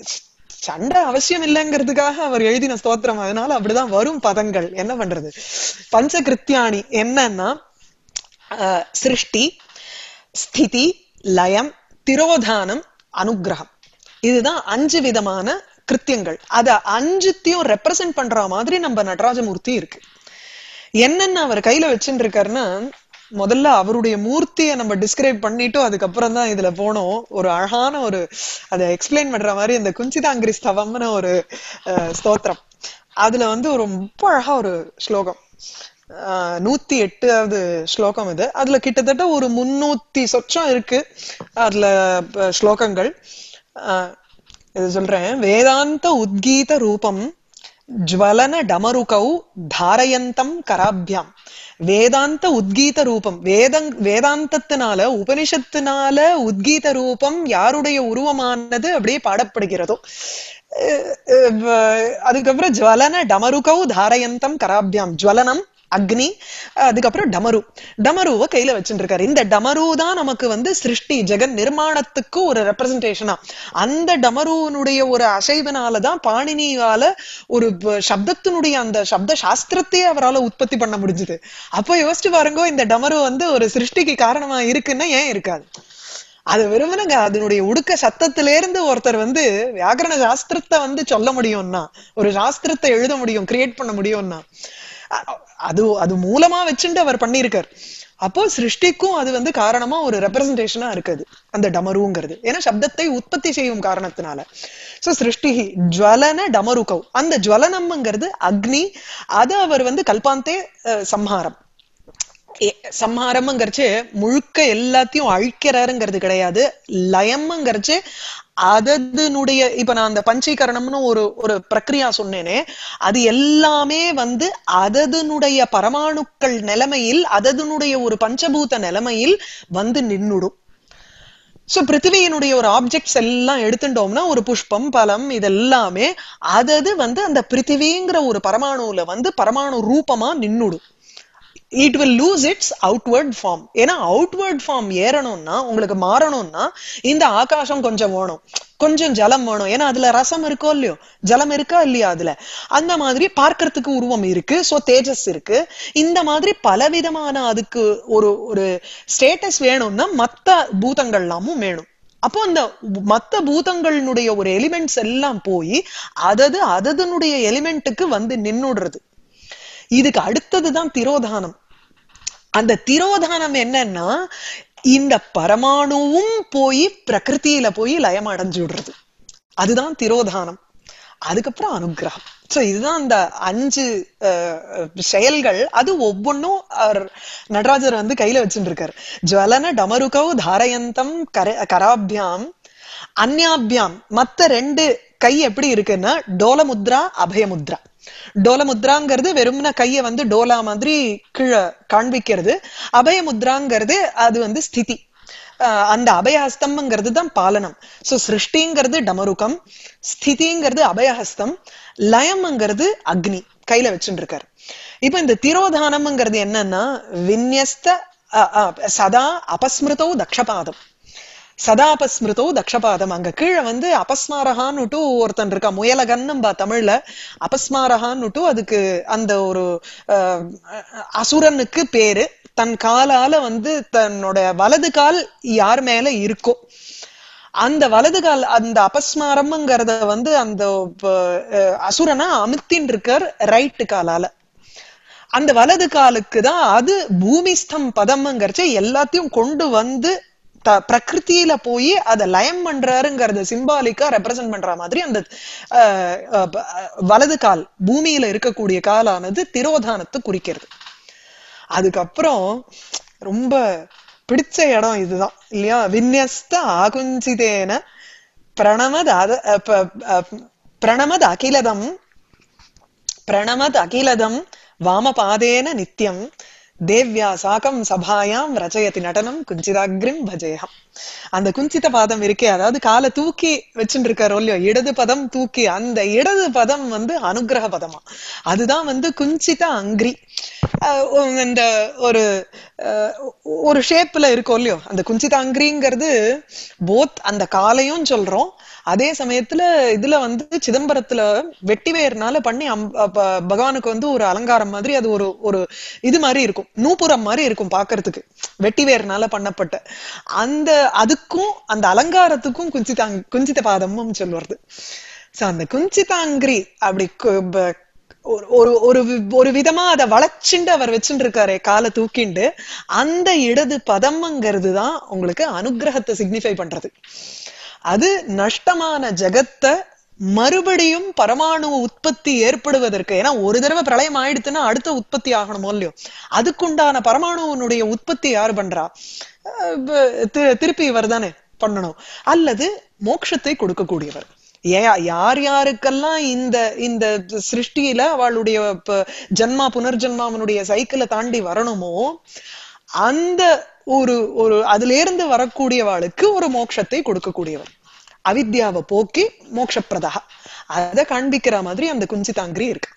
S1: சண்டை அவசியம் இல்லைங்கிறதுக்காக அவர் எழுதின ஸ்தோத்திரம் அதனால அப்படிதான் வரும் பதங்கள் என்ன பண்றது பஞ்ச கிருத்தியாணி என்னன்னா அஹ், சிருஷ்டி ஸ்திதி லயம் திரோதானம் அனுக்கிரகம் இதுதான் அஞ்சு விதமான கிருத்தியங்கள் அத அஞ்சுத்தையும் ரெப்ரசன்ட் பண்ற மாதிரி நம்ம நடராஜமூர்த்தி இருக்கு என்னென்ன அவர் கையில வச்சுட்டு இருக்காருன்னா முதல்ல அவருடைய மூர்த்தியை நம்ம டிஸ்கிரைப் பண்ணிட்டு அதுக்கப்புறம் தான் இதுல போனோம் ஒரு அழகான ஒரு அதை எக்ஸ்பிளைன் பண்ற மாதிரி இந்த குஞ்சிதாங்கிரி ஸ்தவம்னு ஒரு அஹ், ஸ்தோத்திரம் அதுல வந்து ஒரு ரொம்ப அழகா ஒரு ஸ்லோகம் ஆஹ் நூத்தி எட்டாவது ஸ்லோகம் இது அதுல கிட்டத்தட்ட ஒரு முன்னூத்தி சொச்சம் இருக்கு அதுல ப- ஸ்லோகங்கள் ஆஹ் இது சொல்றேன் வேதாந்த உத்கீத ரூபம் ஜுவலன டமருகௌ தாரயந்தம் கராபியாம் வேதாந்த உத்கீத ரூபம் வேதங் வேதாந்தத்தினால உபனிஷத்தினால உத்கீத ரூபம் யாருடைய உருவமானது அப்படியே பாடப்படுகிறதோ அஹ் அஹ் அதுக்கப்புறம் ஜுவலன டமருகௌ தாரயந்தம் கராபியாம் ஜுவலனம் அக்னி அதுக்கப்புறம் டமரு டமருவை கையில வச்சுட்டு இருக்காரு இந்த டமரு தான் நமக்கு வந்து சிருஷ்டி ஜெகன் நிர்மாணத்துக்கு ஒரு ரெப்ரசன்டேஷனா அந்த டமருனுடைய ஒரு அசைவனாலதான் பாணினியால ஒரு ப- சப்தத்தினுடைய அந்த சப்த சாஸ்திரத்தையே அவரால உற்பத்தி பண்ண முடிஞ்சது அப்ப யோசிச்சு பாருங்க இந்த டமரு வந்து ஒரு சிருஷ்டிக்கு காரணமா இருக்குன்னா ஏன் இருக்காது அது வெறுமனங்க அதனுடைய உடுக்க சத்தத்தில இருந்து ஒருத்தர் வந்து வியாக்கரண சாஸ்திரத்தை வந்து சொல்ல முடியும்னா ஒரு சாஸ்திரத்தை எழுத முடியும் கிரியேட் பண்ண முடியும்னா அ- அது அது மூலமா வச்சுட்டு அவர் பண்ணியிருக்கார் அப்போ சிருஷ்டிக்கும் அது வந்து காரணமா ஒரு ரெப்ரசன்டேஷனா இருக்குது அந்த டமருங்கிறது ஏன்னா சப்தத்தை உற்பத்தி செய்யும் காரணத்தினால சோ சிருஷ்டி ஜுவலன டமருகவ் அந்த ஜுவலனம்ங்கிறது அக்னி அது அவர் வந்து கல்பாந்தே அஹ், சம்ஹாரம் எ- சம்ஹாரம்ங்கிறச்சு முழுக்க எல்லாத்தையும் அழிக்கிறாருங்கிறது கிடையாது லயம்ங்கிறச்சு அதனுடைய இப்ப நான் அந்த பஞ்சீகரணம்னு ஒரு ஒரு பிரக்ரியா சொன்னேனே அது எல்லாமே வந்து அதனுடைய பரமாணுக்கள் நிலைமையில் அதனுடைய ஒரு பஞ்சபூத நிலைமையில் வந்து நின்னுடும் சோ பிருத்திவியினுடைய ஒரு ஆப்ஜெக்ட்ஸ் எல்லாம் எடுத்துட்டோம்னா ஒரு புஷ்பம் பலம் இதெல்லாமே அதது வந்து அந்த பிருத்திவிங்கிற ஒரு பரமாணுல வந்து பரமாணு ரூபமா நின்னுடும் it will lose its outward form ஏன்னா அவுட்வர்ட் ஃபார்ம் ஏறணும்னா உங்களுக்கு மாறணும்னா இந்த ஆகாசம் கொஞ்சம் வேணும் கொஞ்சம் ஜலம் வேணும் ஏன்னா அதுல ரசம் இருக்கோ இல்லையோ ஜலம் இருக்கா இல்லையா அதுல அந்த மாதிரி பார்க்கறதுக்கு உருவம் இருக்கு சோ தேஜஸ் இருக்கு இந்த மாதிரி பலவிதமான அதுக்கு ஒரு ஒரு ஸ்டேட்டஸ் வேணும்னா மத்த பூதங்கள்லாமும் வேணும் அப்போ அந்த மத்த பூதங்களினுடைய ஒரு எலிமெண்ட்ஸ் எல்லாம் போய் அதது அதனுடைய எலிமெண்ட்டுக்கு வந்து நின்னுடுறது இதுக்கு அடுத்ததுதான் திரோதானம் அந்த திரோதானம் என்னன்னா இந்த பரமாணுவும் போய் பிரகிருதியில போய் லயம் அடைஞ்சு விடுறது அதுதான் திரோதானம் அதுக்கப்புறம் அனுகிரகம் சோ இதுதான் அந்த அஞ்சு அஹ், அஹ், செயல்கள் அது ஒவ்வொன்றும் அவர் நடராஜர் வந்து கையில வச்சுட்டு இருக்காரு ஜுவலன டமருகௌ தாரயந்தம் கர கராபியாம் அந்யாபியாம் மத்த ரெண்டு கை எப்படி இருக்குன்னா டோலமுத்ரா அபயமுத்ரா டோலமுத்ராங்கிறது வெறும்ன கைய வந்து டோலா மாதிரி கீழே காண்பிக்கிறது அபயமுத்ராங்கிறது அது வந்து ஸ்திதி அஹ் அந்த அபயஹஸ்தம்ங்கிறது தான் பாலனம் சோ சிருஷ்டிங்கிறது டமருகம் ஸ்திதிங்கிறது அபயஹஸ்தம் லயம்ங்கிறது அக்னி கையில வச்சுட்டு இருக்காரு இப்ப இந்த திரோதானம்ங்கிறது என்னன்னா விநியஸ்த அஹ், அஹ், சதா அபஸ்மிருதோ தக்ஷபாதம் சதா அபஸ்மிருதோ தக்ஷபாதம் அங்க கீழே வந்து அபஸ்மாரகான்னுட்டு ஒருத்தன் இருக்கா முயலகன்னும்பா தமிழ்ல அபஸ்மாரகான்னுட்டு அதுக்கு அந்த ஒரு அஹ், அசுரனுக்கு பேரு தன் காலால வந்து தன்னோட வலது கால் யார் மேல இருக்கோ அந்த வலது கால் அந்த அபஸ்மாரம்ங்கிறத வந்து அந்த அஹ், அசுரனா அமுத்தின் இருக்கார் ரைட்டு காலால அந்த வலது காலுக்கு தான் அது பூமிஸ்தம் பதம்ங்கிறச்ச எல்லாத்தையும் கொண்டு வந்து த- பிரகிருதியில போய் அதை லயம் பண்றாருங்கிறத சிம்பாலிக்கா ரெப்ரசென்ட் பண்ற மாதிரி அந்த அஹ், அஹ், ப- அஹ், வலது கால் பூமியில இருக்கக்கூடிய காலானது திரோதானத்தை குறிக்கிறது அதுக்கப்புறம் ரொம்ப பிடிச்ச இடம் இதுதான் இல்லையா விநியஸ்த ஆகுஞ்சிதேன பிரணமத் அத அ, ப- அ, பிரணமத் அகிலதம் பிரணமத் அகிலதம் வாமபாதேன நித்யம் தேவ்யா சாகம் சபாயாம் ரச்சயதி நடனம் குஞ்சிதாக்ரிம் பஜேகம் அந்த குஞ்சித பாதம் இருக்கே அதாவது காலை தூக்கி வச்சுட்டு இருக்காரோ இல்லையோ இடது பதம் தூக்கி அந்த இடது பதம் வந்து அனுக்கிரக பதமா அதுதான் வந்து குஞ்சித அங்கிரி அஹ் உம் இந்த ஒரு அஹ் ஒரு ஷேப்ல இருக்கும் இல்லையோ அந்த குஞ்சித அங்கிரிங்கிறது போத் அந்த காலையும் சொல்றோம் அதே சமயத்துல இதுல வந்து சிதம்பரத்துல வெட்டிவேர்னால பண்ணி அம்- அப்ப பகவானுக்கு வந்து ஒரு அலங்காரம் மாதிரி அது ஒரு ஒரு இது மாதிரி இருக்கும் நூப்புறம் மாதிரி இருக்கும் பாக்குறதுக்கு வெட்டிவேர்னால பண்ணப்பட்ட அந்த அதுக்கும் அந்த அலங்காரத்துக்கும் குஞ்சிதாங் குஞ்சித பாதமும் சொல்லுறது சோ அந்த குஞ்சிதாங்கிரி அப்படி கு- ப- ஒரு- ஒரு ஒரு வி- ஒரு விதமா அதை வளைச்சுண்டு அவர் வச்சுட்டு இருக்காரு காலை தூக்கிண்டு அந்த இடது பதம்ங்கிறது தான் உங்களுக்கு அனுக்கிரகத்தை சிக்னிஃபை பண்றது அது நஷ்டமான ஜெகத்தை மறுபடியும் பரமாணு உற்பத்தி ஏற்படுவதற்கு ஏன்னா ஒரு தடவை பிரளயம் ஆயிடுத்துன்னா அடுத்த உற்பத்தி ஆகணுமோ இல்லையோ அதுக்குண்டான பரமாணுவனுடைய உற்பத்தி யார் பண்றா அஹ் ப- தி- திருப்பி இவர் தானே பண்ணணும் அல்லது மோட்சத்தை கொடுக்கக்கூடியவர் ஏ- யார் யாருக்கெல்லாம் இந்த இந்த சிருஷ்டியில அவளுடைய ப- ஜன்மா புனர்ஜன்மாவனுடைய சைக்கிளை தாண்டி வரணுமோ அந்த ஒரு ஒரு அதுல இருந்து வரக்கூடியவாளுக்கு ஒரு மோட்சத்தை கொடுக்கக்கூடியவர் அவித்யாவை போக்கி மோட்சப்பிரதா அத காண்பிக்கிற மாதிரி அந்த குஞ்சிதாங்கிரி இருக்கு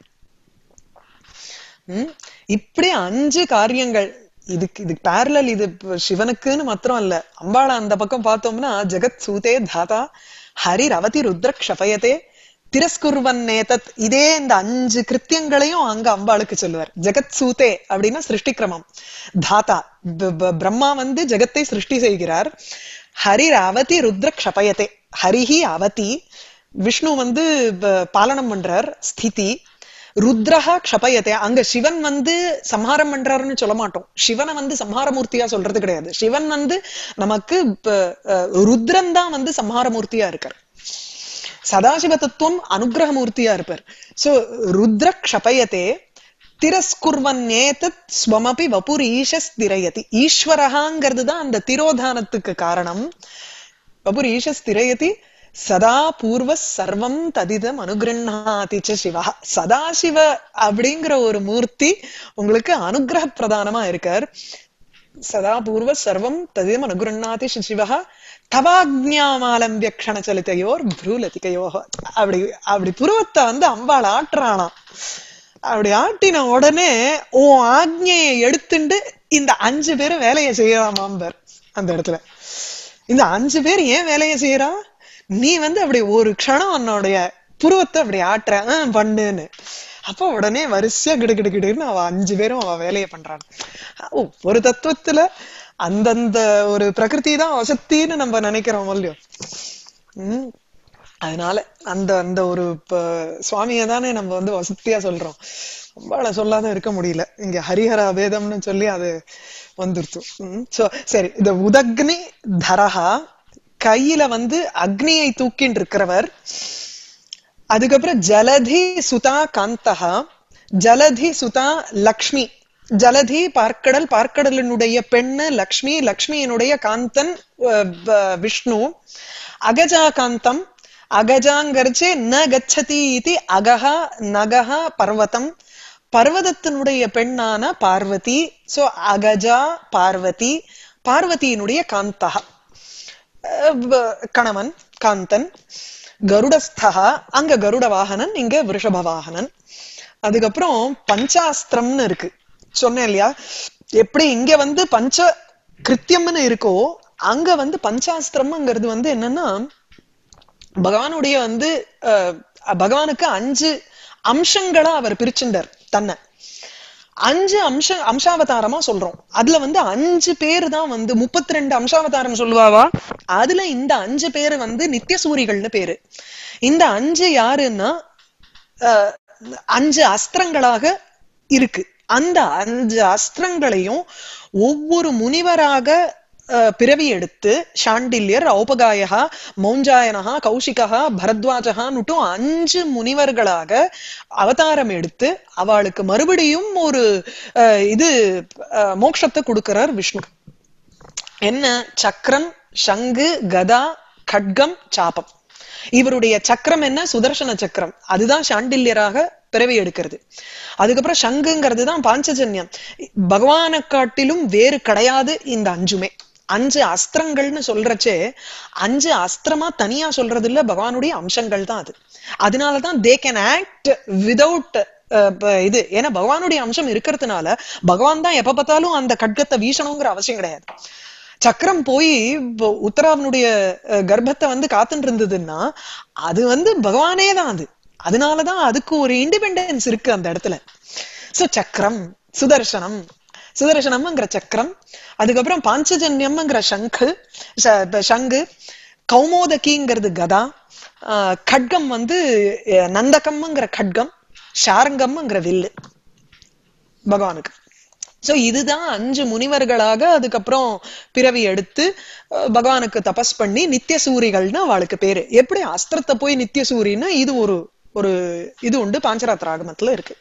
S1: ம்? இப்படி அஞ்சு காரியங்கள் இதுக்கு இதுக்கு பேரலல் இது இப்ப சிவனுக்குன்னு மாத்திரம் இல்ல அம்பாளை அந்த பக்கம் பார்த்தோம்னா ஜெகத் சூதே தாதா ஹரி ரவதி ருத்ர க்ஷபயதே திரஸ்குர்வன் நேதத் இதே இந்த அஞ்சு கிருத்தியங்களையும் அங்க அம்பாளுக்கு சொல்லுவார் ஜெகத் சூதே அப்படின்னா சிருஷ்டி கிரமம் தாத்தா ப- ப- பிரம்மா வந்து ஜெகத்தை சிருஷ்டி செய்கிறார் ஹரி அவதி ருத்ர க்ஷபயதே ஹரிஹி அவதி விஷ்ணு வந்து ப- பாலனம் பண்றார் ஸ்திதி ருத்ரஹா க்ஷபயத்தே அங்க சிவன் வந்து சம்ஹாரம் பண்றாருன்னு சொல்ல மாட்டோம் சிவனை வந்து சம்ஹாரமூர்த்தியா சொல்றது கிடையாது சிவன் வந்து நமக்கு ப- அஹ், ருத்ரன் தான் வந்து சம்ஹாரமூர்த்தியா இருக்கார் சதாசிவ தத்துவம் அனுகிரகமூர்த்தியா இருப்பார் சோ ருத்ர க்ஷபயத்தே திரஸ்குர்வன்னேதத் ஸ்வமபி வபுர் ஈஷஸ் திரயதி ஈஸ்வரகாங்கிறது தான் அந்த திரோதானத்துக்கு காரணம் வபுர் ஈஷஸ் திரயதி சதா பூர்வ சர்வம் ததிதம் அனுகிரண்ணாதி ச சிவா சதாசிவ அப்படிங்கிற ஒரு மூர்த்தி உங்களுக்கு அனுகிரக பிரதானமா இருக்கார் சதா பூர்வ சர்வம் ததிதம் அனுகிரண்ணாதி ச சிவா தவாக்ஞாமாலம்பிய க்ஷணச்சலிதையோர் ப்ரூலதிகையோ அப்படி அப்படி புருவத்தை வந்து அம்பாள் ஆட்டுறானாம் அப்படி ஆட்டின உடனே உன் ஆக்ஞையை எடுத்துண்டு இந்த அஞ்சு பேரும் வேலையை செய்யறாமாம்பர் அந்த இடத்துல இந்த அஞ்சு பேர் ஏன் வேலையை செய்யறா நீ வந்து அப்படி ஒரு க்ஷணம் உன்னுடைய புருவத்தை அப்படி ஆட்டுற "ஆ, பண்ணுன்னு அப்ப உடனே வரிசையா கிடு கிடு கிடுன்னு அவ அஞ்சு பேரும் அவ வேலையை பண்றான் ஓ ஒரு தத்துவத்துல அந்தந்த ஒரு பிரகிருதி தான் வசத்தின்னு நம்ம நினைக்கிறோம் இல்லையோ உம் அதனால அந்த அந்த ஒரு ப- சுவாமியை தானே நம்ம வந்து வசதியா சொல்றோம் அம்பாளை சொல்லாத இருக்க முடியல இங்க ஹரிஹர வேதம்னு சொல்லி அது வந்துருச்சு உம் so சரி இந்த உதக்னி தரஹா கையில வந்து அக்னியை தூக்கின்னு இருக்கிறவர் அதுக்கப்புறம் ஜலதி சுதா காந்தகா ஜலதி சுதா லக்ஷ்மி ஜலதி பார்க்கடல் பார்க்கடலினுடைய பெண்ணு லக்ஷ்மி லக்ஷ்மியினுடைய காந்தன் அஹ், வ- விஷ்ணு அகஜா காந்தம் அகஜாங்கரிச்சே ந கச்சதி இது அகஹா நகஹா பர்வதம் பர்வதத்தினுடைய பெண்ணான பார்வதி சோ அகஜா பார்வதி பார்வதியினுடைய காந்தகா அஹ் வ- கணவன் காந்தன் கருடஸ்தா அங்க கருட வாகனன் இங்க விருஷப வாகனன் அதுக்கப்புறம் பஞ்சாஸ்திரம்னு இருக்கு சொன்னேன் இல்லையா எப்படி இங்க வந்து பஞ்ச கிருத்தியம்னு இருக்கோ அங்க வந்து பஞ்சாஸ்திரம்ங்கிறது வந்து என்னன்னா பகவானுடைய வந்து அஹ், பகவானுக்கு அஞ்சு அம்சங்களா அவர் பிரிச்சுண்டார் தன்னை அஞ்சு அம்ச அம்சாவதாரமா சொல்றோம் அதுல வந்து அஞ்சு பேர் தான் வந்து முப்பத்தி ரெண்டு அம்சாவதாரம் சொல்லுவாவா அதுல இந்த அஞ்சு பேரு வந்து நித்தியசூரிகள்னு பேரு இந்த அஞ்சு யாருன்னா அஹ், அஞ்சு அஸ்திரங்களாக இருக்கு அந்த அஞ்சு அஸ்திரங்களையும் ஒவ்வொரு முனிவராக அஹ், பிறவி எடுத்து சாண்டில்யர் ஔபகாயகா மௌஞ்சாயனஹா கௌஷிகா பரத்வாஜகான்னுட்டு அஞ்சு முனிவர்களாக அவதாரம் எடுத்து அவளுக்கு மறுபடியும் ஒரு அஹ், இது அஹ், மோட்சத்தை கொடுக்கிறார் விஷ்ணு என்ன சக்கரம் சங்கு கதா கட்கம் சாபம் இவருடைய சக்கரம் என்ன சுதர்சன சக்கரம் அதுதான் சாண்டில்யராக பிறவி எடுக்கிறது அதுக்கப்புறம் சங்குங்கிறது தான் பாஞ்சஜன்யம் பகவானை காட்டிலும் வேறு கிடையாது இந்த அஞ்சுமே அஞ்சு அஸ்திரங்கள்னு சொல்றச்சே அஞ்சு அஸ்திரமா தனியா சொல்றது இல்ல பகவானுடைய அம்சங்கள் தான் அது அதனாலதான் தே கேன் ஆக்ட் விதவுட் இது ஏன்னா பகவானுடைய அம்சம் இருக்கிறதுனால பகவான் தான் எப்ப பார்த்தாலும் அந்த கட்கத்தை வீசணுங்கிற அவசியம் கிடையாது சக்கரம் போய் இப்போ உத்தராவனுடைய அஹ், கர்ப்பத்தை வந்து காத்துட்டு இருந்ததுன்னா அது வந்து பகவானே தான் அது அதனாலதான் அதுக்கு ஒரு இண்டிபெண்டன்ஸ் இருக்கு அந்த இடத்துல சோ சக்கரம் சுதர்சனம் சுதர்சனம்ங்கிற சக்கரம் அதுக்கப்புறம் பாஞ்சஜன்யம்ங்கிற சங்கு ச- இப்ப சங்கு கௌமோதகிங்கிறது கதா ஆஹ், கட்கம் வந்து அஹ், நந்தகம்ங்கிற கட்கம் ஷாரங்கம்ங்கிற வில்லு பகவானுக்கு சோ இதுதான் அஞ்சு முனிவர்களாக அதுக்கப்புறம் பிறவி எடுத்து அஹ், பகவானுக்கு தபஸ் பண்ணி நித்திய சூரிகள்னு அவளுக்கு பேரு எப்படி அஸ்திரத்தை போய் நித்திய சூரின்னா இது ஒரு ஒரு இது உண்டு பாஞ்சராத்திர ஆகமத்துல இருக்கு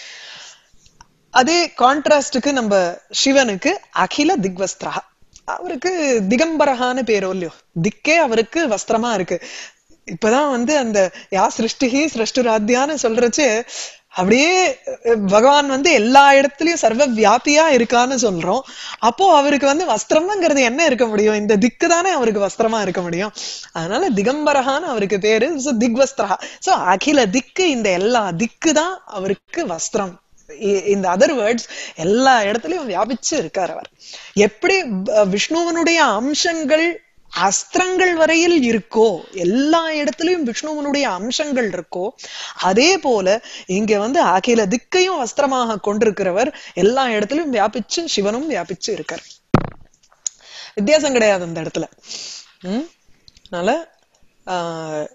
S1: அதே கான்ட்ராஸ்டுக்கு நம்ம சிவனுக்கு அகில திக்வஸ்திரா அவருக்கு திகம்பரகான பேரோ இல்லையோ திக்கே அவருக்கு வஸ்திரமா இருக்கு இப்பதான் வந்து அந்த யா சிருஷ்டிகி சிருஷ்டுராத்தியான்னு சொல்றச்சு அப்படியே அஹ், பகவான் வந்து எல்லா இடத்துலயும் சர்வ வியாபியா இருக்கான்னு சொல்றோம் அப்போ அவருக்கு வந்து வஸ்திரம்ங்கிறது என்ன இருக்க முடியும் இந்த திக்கு தானே அவருக்கு வஸ்திரமா இருக்க முடியும் அதனால திகம்பரகான்னு அவருக்கு பேரு So, திக்வஸ்திரா சோ அகில திக்கு இந்த எல்லா திக்கு தான் அவருக்கு வஸ்திரம் இ- இந்த அதர் வேர்ட்ஸ் எல்லா இடத்துலயும் வியாபிச்சு இருக்கார் அவர் எப்படி ப- விஷ்ணுவனுடைய அம்சங்கள் அஸ்திரங்கள் வரையில் இருக்கோ எல்லா இடத்துலயும் விஷ்ணுவனுடைய அம்சங்கள் இருக்கோ அதே போல இங்க வந்து அகில திக்கையும் வஸ்திரமாக கொண்டிருக்கிறவர் எல்லா இடத்துலயும் வியாபிச்சு சிவனும் வியாபிச்சு இருக்கார் வித்தியாசம் கிடையாது அந்த இடத்துல உம் அதனால ஆஹ்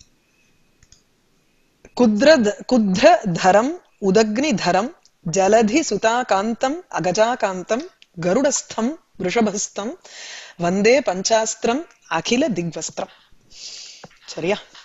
S1: குத்ர குத்ர தரம் உதக்னி தரம் ஜலதி சுதாகாந்தம் அகஜாகாந்தம் கருடஸ்தம் ரிஷபஸ்தம் வந்தே பஞ்சாஸ்திரம் அகில திக்வஸ்திரம் சரியா